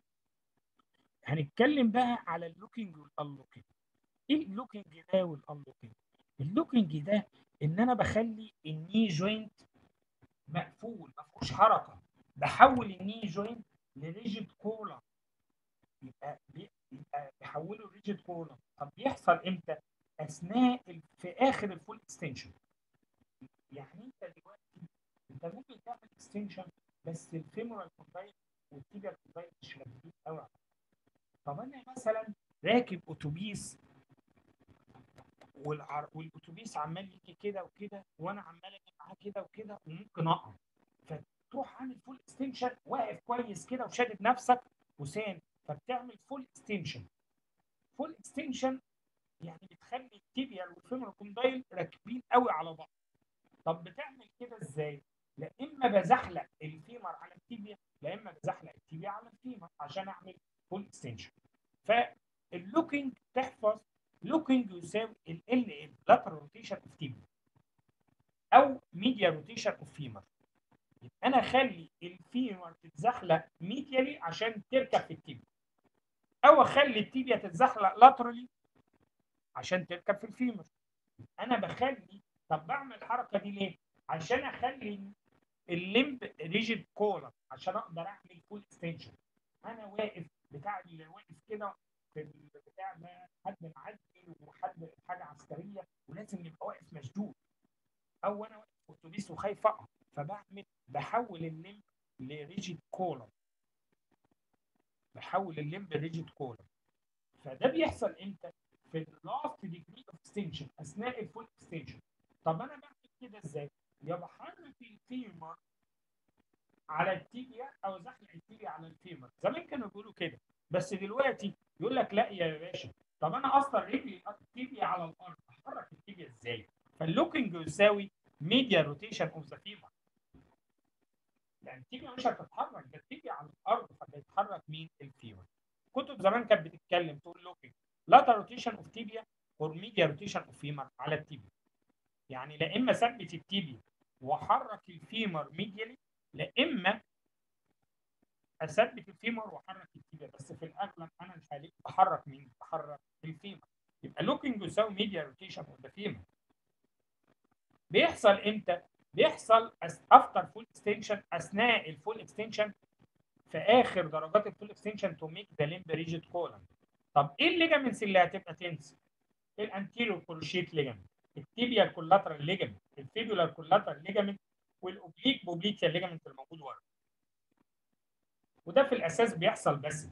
هنتكلم بقى على اللوكينج والانلوكينج ايه اللوكينج ده والانلوكينج اللوكينج ده ان انا بخلي الني جوينت مقفول ما فيهوش حركه بحول الني جوينت لريجيد كولا يبقى يبقى بحوله ريجيد كولا طب بيحصل امتى؟ اثناء في اخر الفول اكستنشن يعني انت دلوقتي انت ممكن تعمل اكستنشن بس الفيمورال كوندايل والتيبيال كوندايل مش راكبين قوي طب انا مثلا راكب اتوبيس والعر... والاتوبيس عمال يجي كده وكده وانا عمال اجي معاه كده وكده وممكن اقع فتروح عامل فول اكستنشن واقف كويس كده وشادد نفسك وسان فبتعمل فول اكستنشن فول اكستنشن يعني بتخلي التيبيال والفيمورال كوندايل راكبين قوي على بعض طب بتعمل كده ازاي؟ لا اما بزحلق الفيمر على التيبيا لا اما بزحلق التيبيا على الفيمر عشان اعمل فول اكستنشن فاللوكينج تحفظ لوكينج يساوي ال ال ال lateral روتيشن اوف تيبيا او ميديا روتيشن اوف فيمر انا اخلي الفيمر تتزحلق ميديالي عشان تركب في التيبيا او اخلي التيبيا تتزحلق لاترالي عشان تركب في الفيمر انا بخلي طب بعمل الحركه دي ليه؟ عشان اخلي الليمب ريجيد كولر عشان اقدر اعمل فول اكستنشن انا واقف بتاع اللي واقف كده في البتاع ده حد معدي وحد حاجه عسكريه ولازم يبقى واقف مشدود او انا واقف في اتوبيس وخايف اقع فبعمل بحول الليمب لريجيد كولر بحول الليمب ريجيد كولر فده بيحصل امتى؟ في اللاست ديجري اوف اكستنشن اثناء الفول اكستنشن طب انا بعمل كده ازاي؟ يا بحرك الفيمر على التيبيا او زحلق التيبيا على الفيمر زمان كانوا بيقولوا كده بس دلوقتي يقول لك لا يا باشا طب انا اصلا رجلي التيبيا على الارض احرك التيبيا ازاي؟ فاللوكينج يساوي ميديا روتيشن اوف ذا فيمر يعني التيبيا مش هتتحرك ده التيبيا على الارض فبيتحرك مين؟ الفيمر كتب زمان كانت بتتكلم تقول لوكينج lateral روتيشن اوف تيبيا اور ميديا روتيشن اوف فيمر على التيبيا يعني لا اما ثبت التيبيا واحرك الفيمر ميديالي لا اما اثبت الفيمر واحرك التيبيا بس في الاغلب انا الحالي بحرك مين؟ بحرك الفيمر يبقى لوكينج يساوي ميديا روتيشن اوف ذا فيمر بيحصل امتى؟ بيحصل افتر فول اكستنشن اثناء الفول اكستنشن في اخر درجات الفول اكستنشن تو ميك ذا ليمب ريجيد كولم طب ايه الليجامنتس اللي هتبقى تنس؟ الانتيريور كروشيت ليجامنت التيبيال كولاترال ليجامنت الفيبولار كولاترال ليجامنت والاوبليك بوبليكيا ليجامنت الموجود ورا وده في الاساس بيحصل بس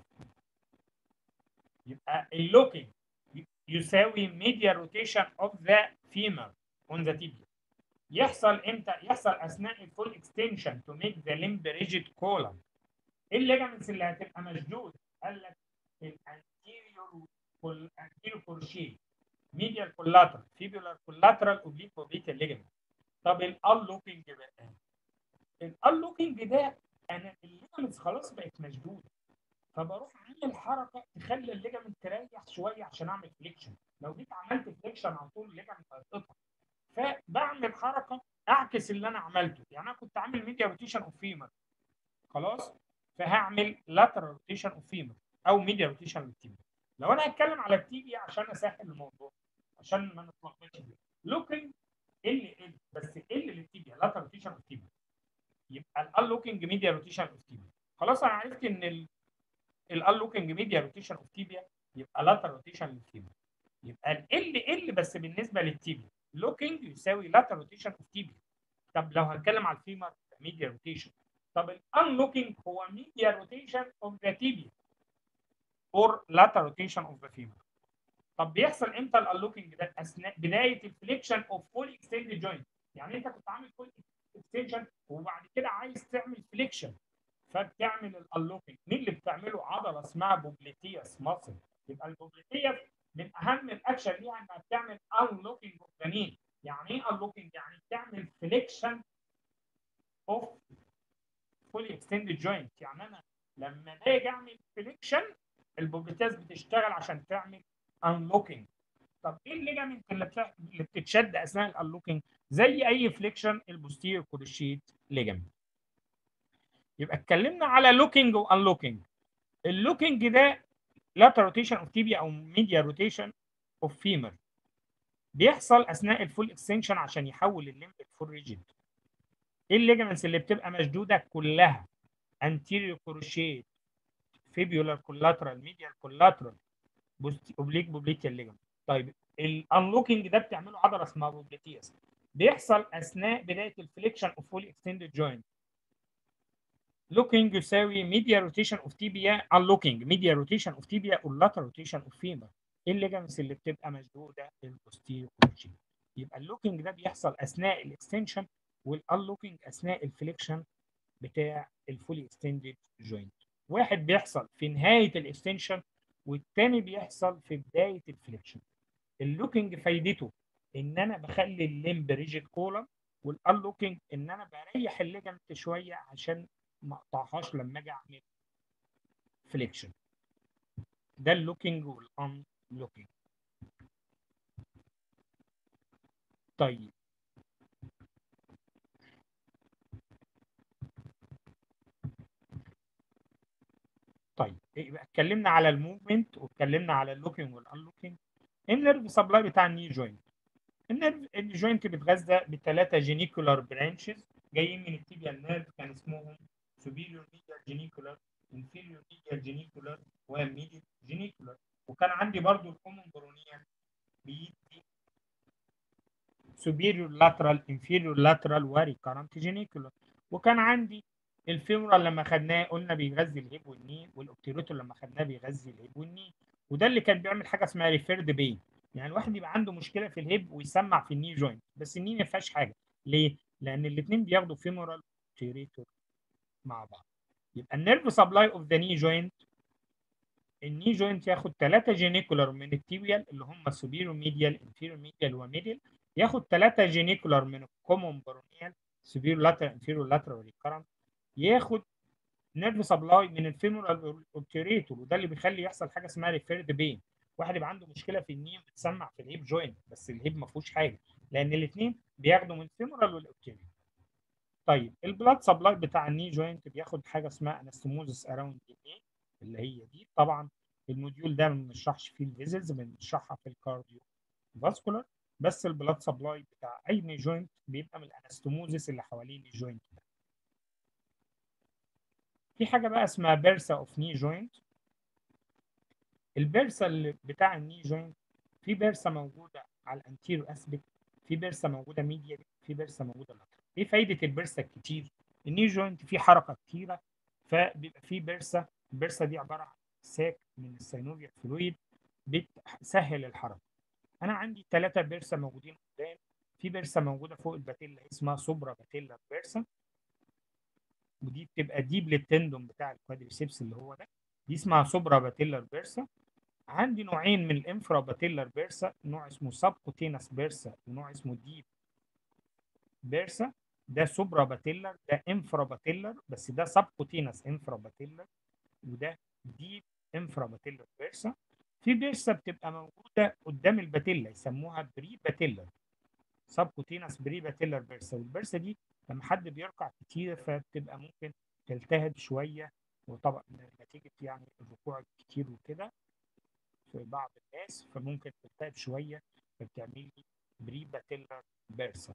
يبقى اللوكينج يساوي ميديا روتيشن اوف ذا فيمر اون ذا تيبيا يحصل امتى؟ يحصل اثناء الفول اكستنشن تو ميك ذا ليمب ريجيد كولم ايه الليجامنتس اللي هتبقى مشدود؟ قال لك الانتيريور الانتيريور كروشيه ميديال كولاترال فيبولار كولاترال اوبليك اوبليكال ليجمنت طب الانلوكينج بقى الانلوكينج ده انا الليجمنتس خلاص بقت مشدوده فبروح اعمل حركه تخلي الليجمنت تريح شويه عشان اعمل فليكشن لو جيت عملت فليكشن على طول الليجمنت هيتقطع فبعمل حركه اعكس اللي انا عملته يعني انا كنت عامل ميديا روتيشن اوف فيمر خلاص فهعمل لاترال روتيشن اوف فيمر او ميديا روتيشن للتيبيا لو انا هتكلم على التيبيا عشان اسهل الموضوع عشان ما نتلخبطش فيه لوكينج ال ال بس ال للتيبيا لاترال روتيشن اوف تيبيا يبقى الانلوكينج ميديا روتيشن اوف تيبيا خلاص انا عرفت ان الانلوكينج ميديا روتيشن اوف تيبيا يبقى لاترال روتيشن للتيبيا يبقى ال ال بس بالنسبه للتيبيا لوكينج يساوي لاترال روتيشن اوف تيبيا طب لو هنتكلم على الفيمر ميديا روتيشن طب الانلوكينج هو ميديا روتيشن اوف ذا تيبيا or lateral rotation of the femur. طب بيحصل امتى الانلوكينج ده؟ اثناء بدايه الفليكشن اوف فول اكستندد جوينت، يعني انت كنت عامل فول اكستنشن وبعد كده عايز تعمل فليكشن فبتعمل الانلوكينج، مين اللي بتعمله؟ عضله اسمها بوبليتياس ماسل، يبقى البوبليتياس من اهم الاكشن ليها انها بتعمل انلوكينج اوف ذا ني، يعني ايه انلوكينج؟ يعني بتعمل فليكشن اوف فول اكستندد جوينت، يعني انا لما باجي اعمل فليكشن البوبليتاز بتشتغل عشان تعمل انلوكينج طب ايه الليجامنت اللي, بتح... اللي بتتشد اثناء الانلوكينج زي اي فليكشن البوستير كروشيت ليجامنت يبقى اتكلمنا على لوكينج وانلوكينج اللوكينج ده lateral rotation of tibia او media rotation of femur بيحصل اثناء الفول اكستنشن عشان يحول الليمب لفول ريجيد ايه الليجامنتس اللي بتبقى مشدوده كلها anterior crochet فيبيولار كولاترال ميديال كولاترال اوبليك بوبليكيال ليجمنت طيب الانلوكينج ده بتعمله عضله اسمها بوبليتياس بيحصل اثناء بدايه الفليكشن اوف فول اكستندد جوينت لوكينج يساوي ميديا روتيشن اوف تيبيا unlocking ميديا روتيشن اوف تيبيا or lateral روتيشن اوف فيمر ايه الليجمنتس اللي بتبقى مشدوده للبوستيريور كولوجين يبقى اللوكينج ده بيحصل اثناء الاكستنشن والانلوكينج اثناء الفليكشن بتاع الفولي اكستندد جوينت واحد بيحصل في نهايه الاكستنشن والتاني بيحصل في بدايه الفليكشن اللوكينج فايدته ان انا بخلي الليمب ريجيد كولم والانلوكينج ان انا بريح الليجمنت شويه عشان ما اقطعهاش لما اجي اعمل فليكشن ده اللوكينج والان لوكينج طيب طيب يبقى اتكلمنا على الموفمنت واتكلمنا على اللوكينج والانلوكينج النيرف سبلاي بتاع الني جوينت النيرف الجوينت بيتغذى بثلاثه جينيكولار برانشز جايين من التيبيال نيرف كان اسمهم superior medial genicular inferior medial genicular وميديال genicular وكان عندي برضو الكومن برونيال بيدي superior lateral inferior lateral وريكارنت genicular وكان عندي الفيمورال لما خدناه قلنا بيغذي الهيب والني والاوبتيروتور لما خدناه بيغذي الهيب والني وده اللي كان بيعمل حاجه اسمها ريفيرد بين يعني الواحد يبقى عنده مشكله في الهيب ويسمع في الني جوينت بس الني ما فيهاش حاجه ليه؟ لان الاثنين بياخدوا فيمورال اوبتيروتور مع بعض يبقى النيرف سبلاي اوف ذا ني جوينت الني جوينت ياخد ثلاثه جينيكولار من التيبيال اللي هم سوبيرو ميديال انفيرو ميديال وميديال ياخد ثلاثه جينيكولار من الكومون برونيال سوبيرو لاترال انفيرو لاترال ريكارنت ياخد نيرف سبلاي من الفيمورال اوبتيريتور وده اللي بيخلي يحصل حاجه اسمها ريفيرد بين واحد يبقى عنده مشكله في النيم بتسمع في الهيب جوينت بس الهيب ما فيهوش حاجه لان الاثنين بياخدوا من الفيمورال والاوبتيريتور طيب البلاد سبلاي بتاع الني جوينت بياخد حاجه اسمها انستموزس اراوند ايه اللي هي دي طبعا الموديول ده ما بنشرحش فيه الفيزلز بنشرحها في الكارديو فاسكولار بس البلاد سبلاي بتاع اي ني جوينت بيبقى من الانستموزس اللي حوالين الجوينت ده في حاجه بقى اسمها بيرسا اوف ني جوينت البيرسا اللي بتاع الني جوينت في بيرسا موجوده على الانتيرو اسبكت في بيرسا موجوده ميديال في بيرسا موجوده لاترال ايه فايده البرسا الكتير الني جوينت فيه حركه كتيره فبيبقى فيه برسا البرسا دي عباره عن ساك من السينوفيا فلويد بتسهل الحركه انا عندي ثلاثه برسا موجودين قدام في برسا موجوده فوق الباتيلا اسمها سوبرا باتيلا برسا ودي بتبقى ديب للتندون بتاع الكوادريسيبس اللي هو ده دي اسمها سوبرا باتيلر بيرسا عندي نوعين من الانفرا باتيلر بيرسا نوع اسمه سبكوتينس بيرسا ونوع اسمه ديب بيرسا ده سوبرا باتيلر ده انفرا باتيلر بس ده سبكوتينس انفرا باتيلر وده ديب انفرا باتيلر بيرسا في بيرسا بتبقى موجوده قدام الباتيلا يسموها بري باتيلر سبكوتينس بري باتيلر بيرسا والبيرسا دي لما حد بيركع كتير فبتبقى ممكن تلتهب شويه وطبعا نتيجه يعني الركوع الكتير وكده في بعض الناس فممكن تلتهب شويه فبتعمل لي بري باتيلر بيرسا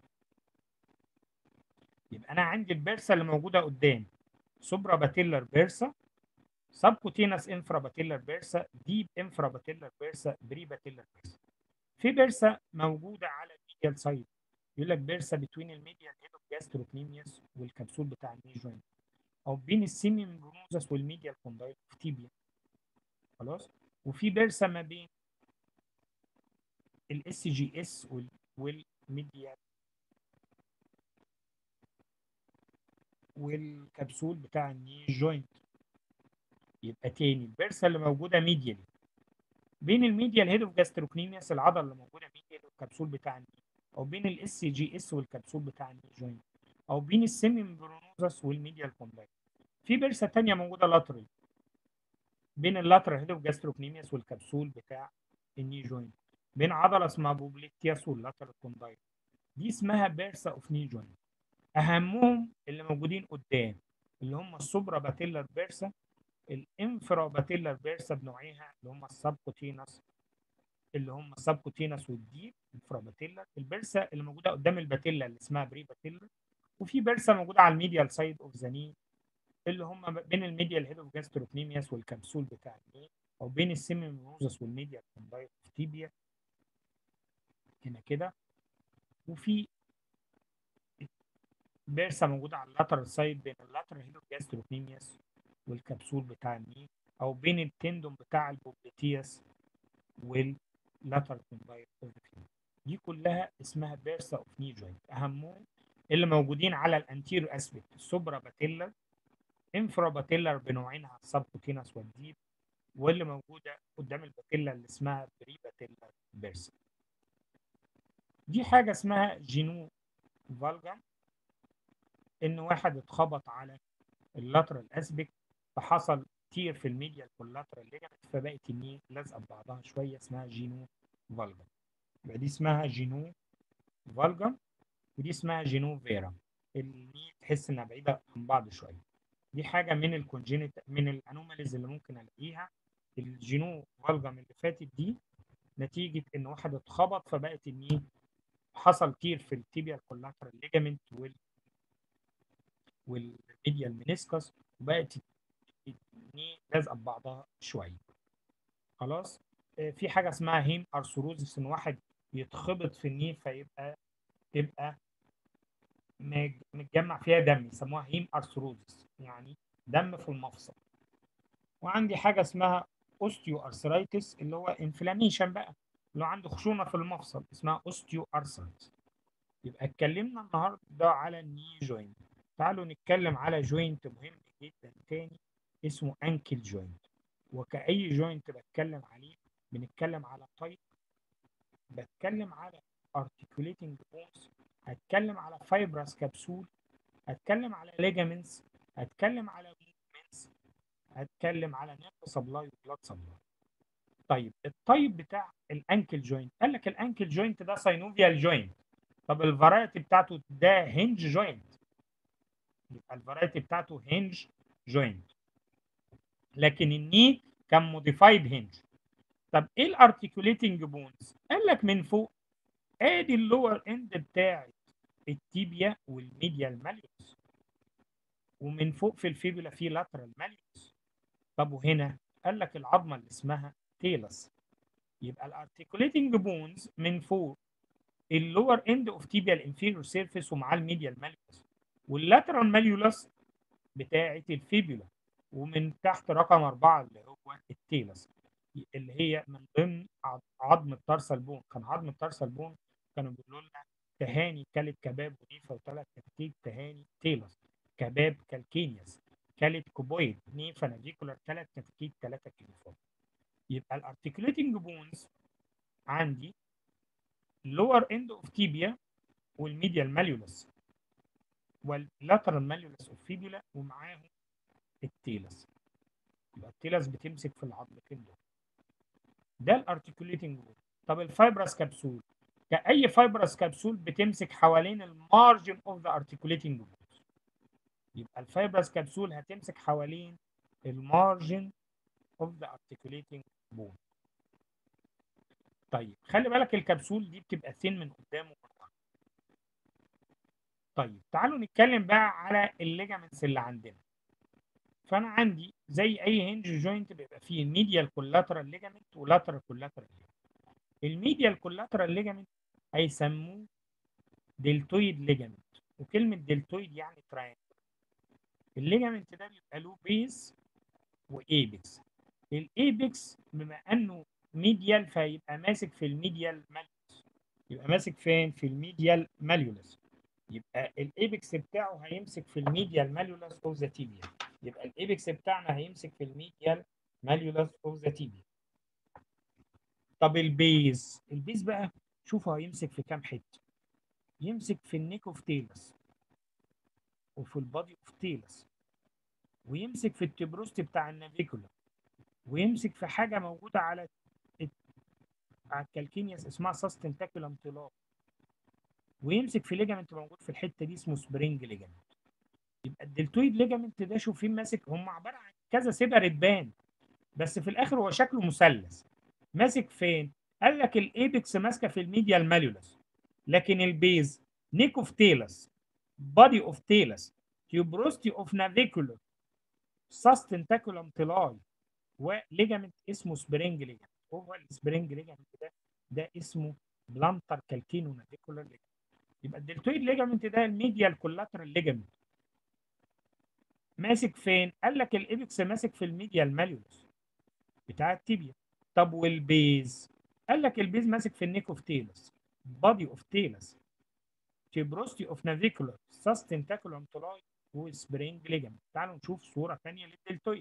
يبقى انا عندي البيرسا اللي موجوده قدام سوبرا باتيلر بيرسا سبكوتينس انفرا باتيلر بيرسا ديب انفرا باتيلر بيرسا بري باتيلر بيرسا في بيرسا موجوده على الميديال سايد يقول لك بيرسا بتوين الميديال هيد اوف جاستروكنيميوس والكبسول بتاع الني جوينت او بين السيميوم برونوزس والميديال كوندايل اوف تيبيا خلاص وفي بيرسا ما بين الاس جي اس والميديال والكبسول بتاع الني جوينت يبقى تاني البيرسا اللي موجوده ميديال بين الميديال هيد اوف جاستروكنيميوس العضله اللي موجوده ميديال والكبسول بتاع الني او بين الاس جي اس والكبسول بتاع الني جوينت او بين السيميوم برونوزس والميديال كوندايل في بيرسا تانية موجوده لاترال بين اللاترال هيد اوف جاستروكنيميوس والكبسول بتاع الني جوينت بين عضله اسمها بوبليتياس واللاترال كوندايل دي اسمها بيرسا اوف ني جوينت اهمهم اللي موجودين قدام اللي هم السوبرا باتيلر بيرسا الانفرا باتيلر بيرسا بنوعيها اللي هم السبكوتينس اللي هم السبكوتينس والديب انفرا باتيلر البيرسا اللي موجوده قدام الباتيلا اللي اسمها بري باتيلر وفي بيرسا موجوده على الميديال سايد اوف ذا ني اللي هم بين الميديال هيد اوف جاستروكنيمياس والكبسول بتاع الني او بين السيميموزس والميديال كوندايل اوف تيبيا هنا كده وفي بيرسا موجوده على اللاترال سايد بين اللاترال هيلو جاستروكنيميوس والكبسول بتاع الني او بين التندون بتاع البوبليتياس واللاترال كومبايل دي كلها اسمها بيرسا اوف ني جوينت اهمهم اللي موجودين على الانتيريور اسبكت السوبرا باتيلر انفرا باتيلر بنوعينها السبكوتينس والديب واللي موجوده قدام الباتيلا اللي اسمها بري باتيلر بيرسا دي حاجه اسمها جينو فالجم ان واحد اتخبط على اللاترال اسبكت فحصل تير في الميديا كولاترال ليجمنت فبقت الني لازقه ببعضها شويه اسمها جينو فالجم يبقى دي اسمها جينو فالجم ودي اسمها جينو فيرا الني تحس انها بعيده عن بعض شويه دي حاجه من الكونجينيت من الانوماليز اللي ممكن الاقيها الجينو فالجم اللي فاتت دي نتيجه ان واحد اتخبط فبقت الني حصل تير في التيبيا كولاترال ليجامنت وال والميديال منسكس وبقت الني لازقه ببعضها شويه خلاص في حاجه اسمها هيم ارثروزس ان واحد يتخبط في الني فيبقى تبقى متجمع فيها دم يسموها هيم ارثروزس يعني دم في المفصل وعندي حاجه اسمها اوستيو ارثرايتس اللي هو انفلاميشن بقى اللي عنده خشونه في المفصل اسمها اوستيو ارثرايتس يبقى اتكلمنا النهارده على الني جوينت تعالوا نتكلم على جوينت مهم جدا تاني اسمه انكل جوينت وكأي جوينت بتكلم عليه بنتكلم على تايب بتكلم على articulating bones هتكلم على fibrous كبسول هتكلم على ligaments هتكلم على movements هتكلم على nerve supply وبلاد supply طيب الطيب بتاع الانكل جوينت قال لك الانكل جوينت ده ساينوفيال جوينت طب الفرايتي بتاعته ده هنج جوينت يبقى الفرايتي بتاعته هنج جوينت لكن الني كان موديفايد هنج طب ايه الارتكوليتنج بونز قال لك من فوق ادي اللور اند بتاعت التيبيا والميديال ماليوس ومن فوق في الفيبولا في لاترال ماليوس طب وهنا قال لك العظمه اللي اسمها تيلس يبقى الارتكوليتنج بونز من فوق اللور اند اوف تيبيال انفيريور سيرفيس ومعاه الميديال ماليوس واللاترال ماليولس بتاعه الفيبولا ومن تحت رقم أربعة اللي هو التيلس اللي هي من ضمن عظم الترسل بون كان عظم الترسل بون كانوا بيقولوا لنا تهاني كلت كباب ونيفا وثلاث كتاكيت تهاني تيلس كباب كالكينياس كلت كوبويد نيفا نافيكولار ثلاث كتاكيت ثلاثة كيلوفون يبقى الارتكوليتنج بونز عندي lower end of tibia والميديال ماليولس واللاترال ماليولس اوف فيبولا ومعاهم التيلس يبقى التيلس بتمسك في العظمتين دول ده الارتكوليتنج بون طب الفايبرس كبسول كأي فايبرس كبسول بتمسك حوالين المارجن اوف ذا ارتكوليتنج بون يبقى الفايبرس كبسول هتمسك حوالين المارجن اوف ذا ارتكوليتنج بون طيب خلي بالك الكبسول دي بتبقى ثين من قدام ومن ورا طيب تعالوا نتكلم بقى على الليجامنتس اللي عندنا فانا عندي زي اي هنج جوينت بيبقى فيه ميديال كولاترال ليجامنت ولاترال كولاترال الميديال كولاترال ليجامنت هيسموه دلتويد ليجامنت وكلمه دلتويد يعني تراينجل الليجامنت ده بيبقى له بيز وايبكس الايبكس بما انه ميديال فيبقى ماسك في الميديال ماليولس يبقى ماسك فين في الميديال ماليولس يبقى الايبكس بتاعه هيمسك في الميديال ماليولس اوف ذا تيبيا يبقى الايبكس بتاعنا هيمسك في الميديال ماليولس اوف ذا تيبيا طب البيز البيز بقى شوفوا هيمسك في كام حته يمسك في النيك اوف تيلس وفي البادي اوف تيلس ويمسك في التبروست بتاع النافيكولا ويمسك في حاجه موجوده على على الكالكينياس اسمها ساستنتاكولم طلاق ويمسك في ليجامنت موجود في الحته دي اسمه سبرينج ليجامنت يبقى الدلتويد ليجامنت ده شوف فين ماسك هم عباره عن كذا سيبريت باند بس في الاخر هو شكله مثلث ماسك فين؟ قال لك الايبكس ماسكه في الميديال ماليولس لكن البيز نيك اوف تيلس بادي اوف تيلس تيوبروستي اوف نافيكولر ساستنتاكولم تلاي وليجامنت اسمه سبرينج ليجامنت هو السبرينج ليجامنت ده ده اسمه بلانتر كالكينو نافيكولار ليجامنت يبقى الدلتويد ليجامنت ده الميديال كولاترال ليجامنت ماسك فين؟ قال لك الابكس ماسك في الميديال ماليولس بتاع التيبيا طب والبيز؟ قال لك البيز ماسك في النيك اوف تيلس بادي اوف تيلس تيبروستي اوف نافيكولار ساستنتاكولوم تولاي وسبرينج ليجامنت تعالوا نشوف صوره ثانيه للدلتويد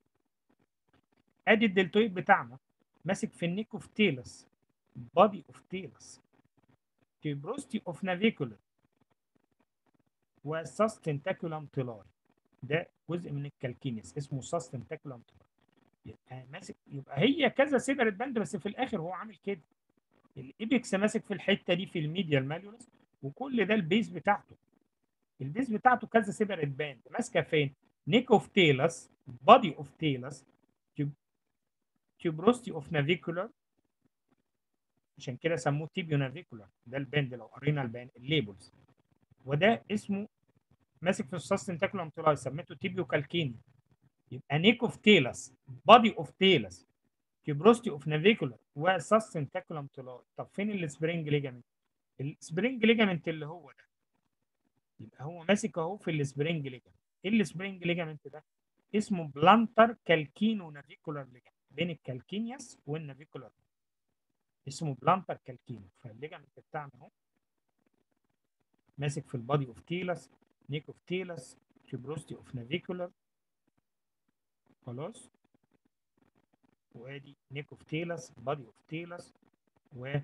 ادي الدلتويد بتاعنا ماسك في النيك اوف تيلس بادي اوف تيلس تيبروستي اوف نافيكولار وساستنتاكولوم تولاي ده جزء من الكالكينيس اسمه ساستنتاكولوم تولاي يبقى ماسك يبقى هي كذا سيبرت باند بس في الاخر هو عامل كده الايبكس ماسك في الحته دي في الميديال ماليولس وكل ده البيز بتاعته البيز بتاعته كذا سيبرت باند ماسكه فين نيك اوف تيلس بادي اوف تيلس تيوبروستي اوف نافيكولار عشان كده سموه تيبيو نافيكولار ده الباند لو قرينا الباند الليبلز وده اسمه ماسك في الساستنتاكولوم تولاي سميته تيبيو كالكيني يبقى نيك اوف تيلس بادي اوف تيلس تيبروستي اوف نافيكولار وساستنتاكولوم تولاي طب فين السبرينج ليجامنت السبرينج ليجامنت اللي هو ده يبقى هو ماسك اهو في السبرينج ليجامنت ايه السبرينج ليجامنت ده اسمه بلانتر كالكينو نافيكولار ليجامنت بين الكالكينياس والنافيكولار اسمه بلانتر كالكينو فالليجامنت بتاعنا اهو ماسك في البادي اوف تيلس نيك اوف تيلس تيبروستي اوف نافيكولار خلاص وادي نيك اوف تيلس بادي اوف تيلس و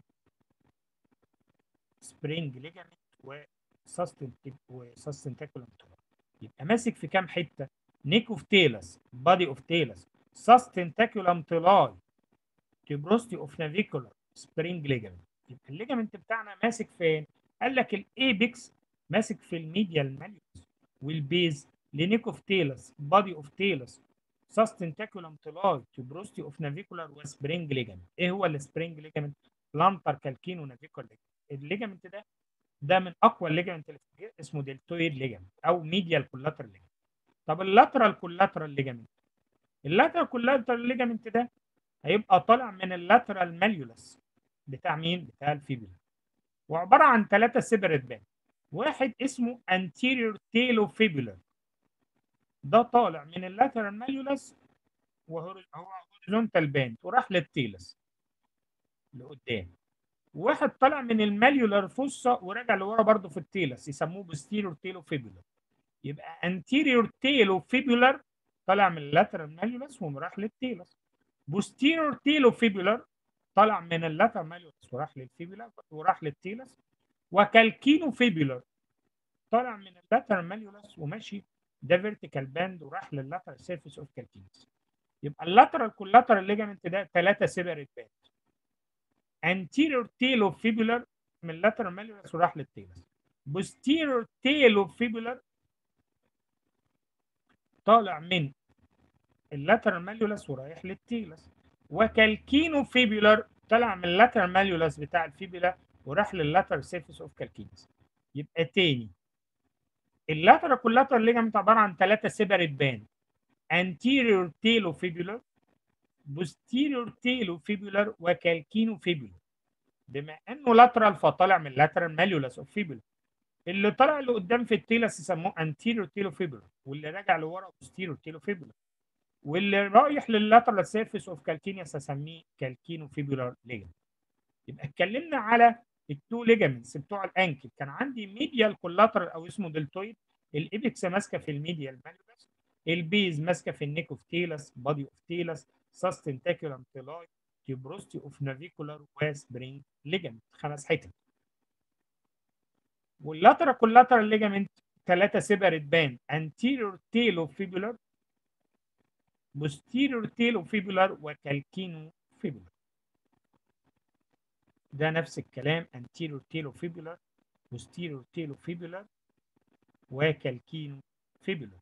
سبرينج ليجامنت وساستنتاكولوم تولاي يبقى ماسك في كام حته نيك اوف تيلس بادي اوف تيلس ساستنتاكولوم تولاي تيبروستي اوف نافيكولار سبرينج ليجامنت يبقى الليجامنت بتاعنا ماسك فين قال لك الايبكس ماسك في الميديال ماليوس والبيز لنيك اوف تيلس بادي اوف تيلس ساستنتاكولم تولاي تبروستي اوف نافيكولار وسبرينج ليجامنت ايه هو السبرينج ليجامنت لانتر كالكينو نافيكولار الليجامنت ده ده من اقوى الليجامنت اللي في الجسم اسمه دلتويد ليجامنت او ميديال كولاترال ليجامنت طب اللاترال كولاترال ليجامنت اللاترال كولاترال ليجامنت ده هيبقى طالع من اللاترال ماليولس بتاع مين بتاع الفيبولا وعباره عن ثلاثه سيبريت باند واحد اسمه anterior talofibular ده طالع من اللاترال ماليولس وهو هوريزونتال باند وراح للتيلس لقدام واحد طالع من الماليولار فوسا ورجع لورا برضه في التيلس يسموه posterior talofibular يبقى anterior talofibular طالع من اللاترال ماليولس وراح للتيلس posterior talofibular طالع من اللاترال ماليولس وراح للفيبولا وراح للتيلس وكالكينو فيبولار طالع من اللاترال ماليولس وماشي ده فيرتيكال باند وراح لللاترال سيرفيس اوف كالكينس يبقى اللاترال كولاترال ليجامنت ده ثلاثه سيبريت باند anterior tail of fibular من اللاترال ماليولس وراح للتيلس posterior tail of fibular طالع من اللاترال ماليولس ورايح للتيلس وكالكينو فيبولار طلع من اللاترال ماليولس بتاع الفيبولا وراح لللاترال سيرفيس اوف كالكينس يبقى تاني اللاترال كولاترال ليجامنت عباره عن ثلاثه سيبريت باند anterior talofibular posterior talofibular وكالكينو فيبولار بما انه لاترال فطالع من اللاترال ماليولس اوف فيبولا اللي طلع لقدام في التيلس يسموه anterior talofibular واللي راجع لورا posterior talofibular واللي رايح لللاترال سيرفيس اوف كالكينياس اسميه كالكينو فيبولار ليجامنت يبقى اتكلمنا على التو ليجامنتس بتوع الانكل كان عندي ميديال كولاترال او اسمه دلتويد الابيكس ماسكه في الميديال ماليولس البيز ماسكه في النيك اوف تيلس بادي اوف تيلس ساستنتاكولم تيلاي تيبروستي اوف نافيكولار وسبرينج ليجامنت خمس حتت واللاترال كولاترال ليجامنت ثلاثه سيبريت باند anterior talofibular posterior talofibular وكالكينو فيبولار ده نفس الكلام anterior talofibular posterior talofibular وكالكينو فيبولار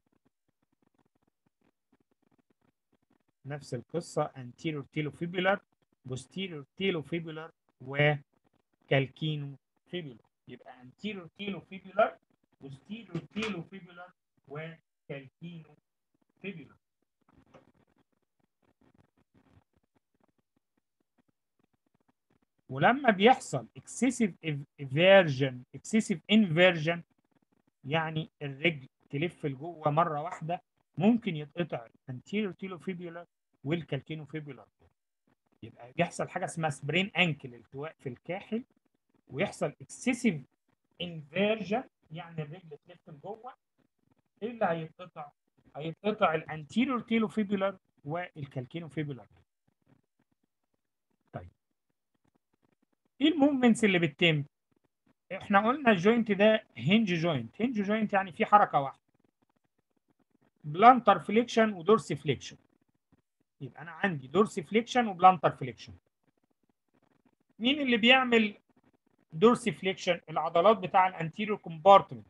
نفس القصة anterior talofibular posterior talofibular وكالكينو فيبولار يبقى anterior talofibular posterior talofibular وكالكينو فيبولار ولما بيحصل اكسسيف ايفيرجن اكسسيف انفيرجن يعني الرجل تلف لجوه مره واحده ممكن يتقطع الانتيريور تيلوفيبيولار والكالكينوفيبيولار يبقى بيحصل حاجه اسمها سبرين انكل التواء في الكاحل ويحصل اكسسيف انفيرجن يعني الرجل تلف لجوه ايه اللي هيتقطع؟ هيتقطع الانتيريور تيلوفيبيولار والكالكينوفيبيولار طيب ايه الموفمنتس اللي بتتم؟ احنا قلنا الجوينت ده هنج جوينت هنج جوينت يعني في حركه واحده بلانتر فليكشن ودورسي فليكشن يبقى انا عندي دورسي فليكشن وبلانتر فليكشن مين اللي بيعمل دورسي فليكشن العضلات بتاع الانتيريور كومبارتمنت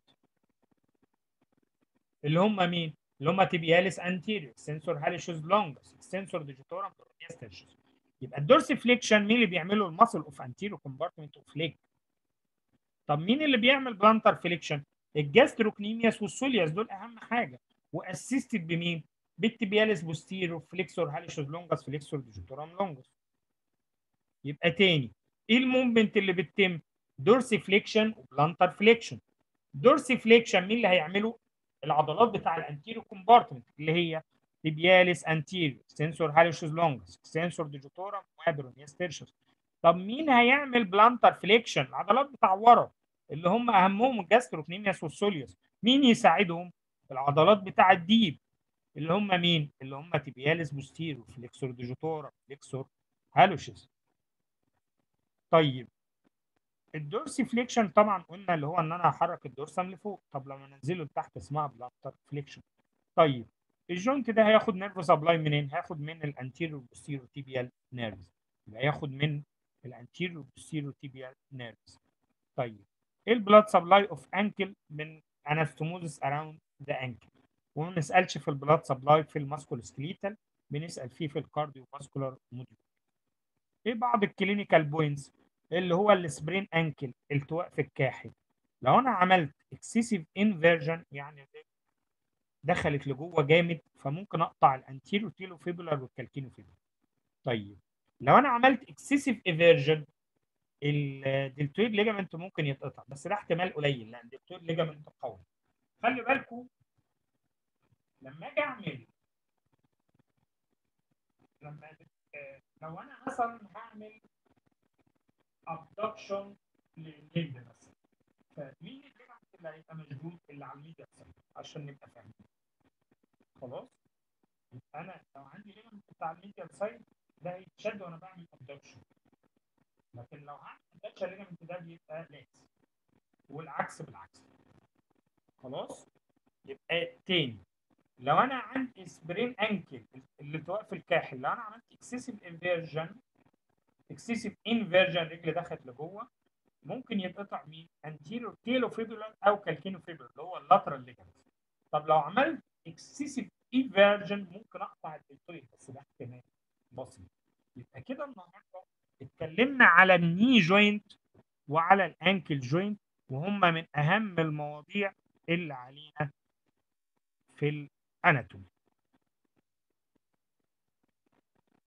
اللي هم مين اللي هم تيبياليس انتيريور سنسور هاليشوز لونجس سنسور ديجيتورم بروتيسترشس يبقى الدورسي فليكشن مين اللي بيعمله الماسل اوف انتيريور كومبارتمنت اوف ليج طب مين اللي بيعمل بلانتر فليكشن الجاستروكنيمياس والسولياس دول اهم حاجه واسيستد بمين بالتبياليس بوستيرو فليكسور هاليشوز لونجس فليكسور ديجيتورام لونجس يبقى تاني ايه المومنت اللي بتتم دورسي فليكشن وبلانتر فليكشن دورسي فليكشن مين اللي هيعمله العضلات بتاع الانتيريو كومبارتمنت اللي هي تبياليس انتيريو سنسور هاليشوز لونجس سنسور ديجيتورام وابرونياس تيرشوس طب مين هيعمل بلانتر فليكشن العضلات بتاع ورا اللي هم اهمهم الجاستروكنيمياس والسوليوس مين يساعدهم العضلات بتاع الديب اللي هم مين اللي هم تبياليس بوستيرو فليكسور ديجيتورا فليكسور هالوشيس طيب الدورسي فليكشن طبعا قلنا اللي هو ان انا هحرك الدورسم لفوق طب لما انزله لتحت اسمها بلانتر فليكشن طيب الجوينت ده هياخد نيرف سبلاي منين هياخد من الانتيريور بوستيرو تيبيال نيرفز يبقى هياخد من الانتيريور بوستيرو تيبيال نيرفز طيب ايه البلاد سبلاي اوف انكل من انستوموزس اراوند ذا انكل وما بنسالش في البلاد سبلاي في الماسكول سكليتال بنسال فيه في الكارديو فاسكولار موديول ايه بعض الكلينيكال بوينتس اللي هو السبرين انكل التواء في الكاحل لو انا عملت اكسسيف انفيرجن يعني دخلت لجوه جامد فممكن اقطع الانتيرو تيلو فيبولار والكالكينو فيبولار طيب لو انا عملت اكسسيف ايفيرجن الدلتويد ليجامنت ممكن يتقطع بس ده احتمال قليل لان الدلتويد ليجامنت قوي خلي بالكم لما اجي اعمل لما لو انا مثلا هعمل ابدكشن للجلد مثلا فمين الليجامنت اللي هيبقى مشدود اللي على الميديا عشان نبقى فاهمين خلاص انا لو عندي ليجامنت بتاع الميديا سايد ده هيتشد وانا بعمل ابدكشن لكن لو هعمل ابدكشن ليجامنت ده بيبقى لاكس والعكس بالعكس خلاص يبقى تاني لو انا عندي سبرين انكل اللي توقف الكاحل لو انا عملت اكسسيف انفيرجن اكسسيف انفيرجن رجل دخلت لجوه ممكن يتقطع مين؟ انتيريور تيلو فيبولار او كالكينو فيبولار اللي هو اللاترال ليجمنت طب لو عملت اكسسيف ايفيرجن ممكن اقطع الدلتويد بس ده احتمال بسيط يبقى كده النهارده اتكلمنا على الني جوينت وعلى الانكل جوينت وهم من اهم المواضيع اللي علينا في الاناتومي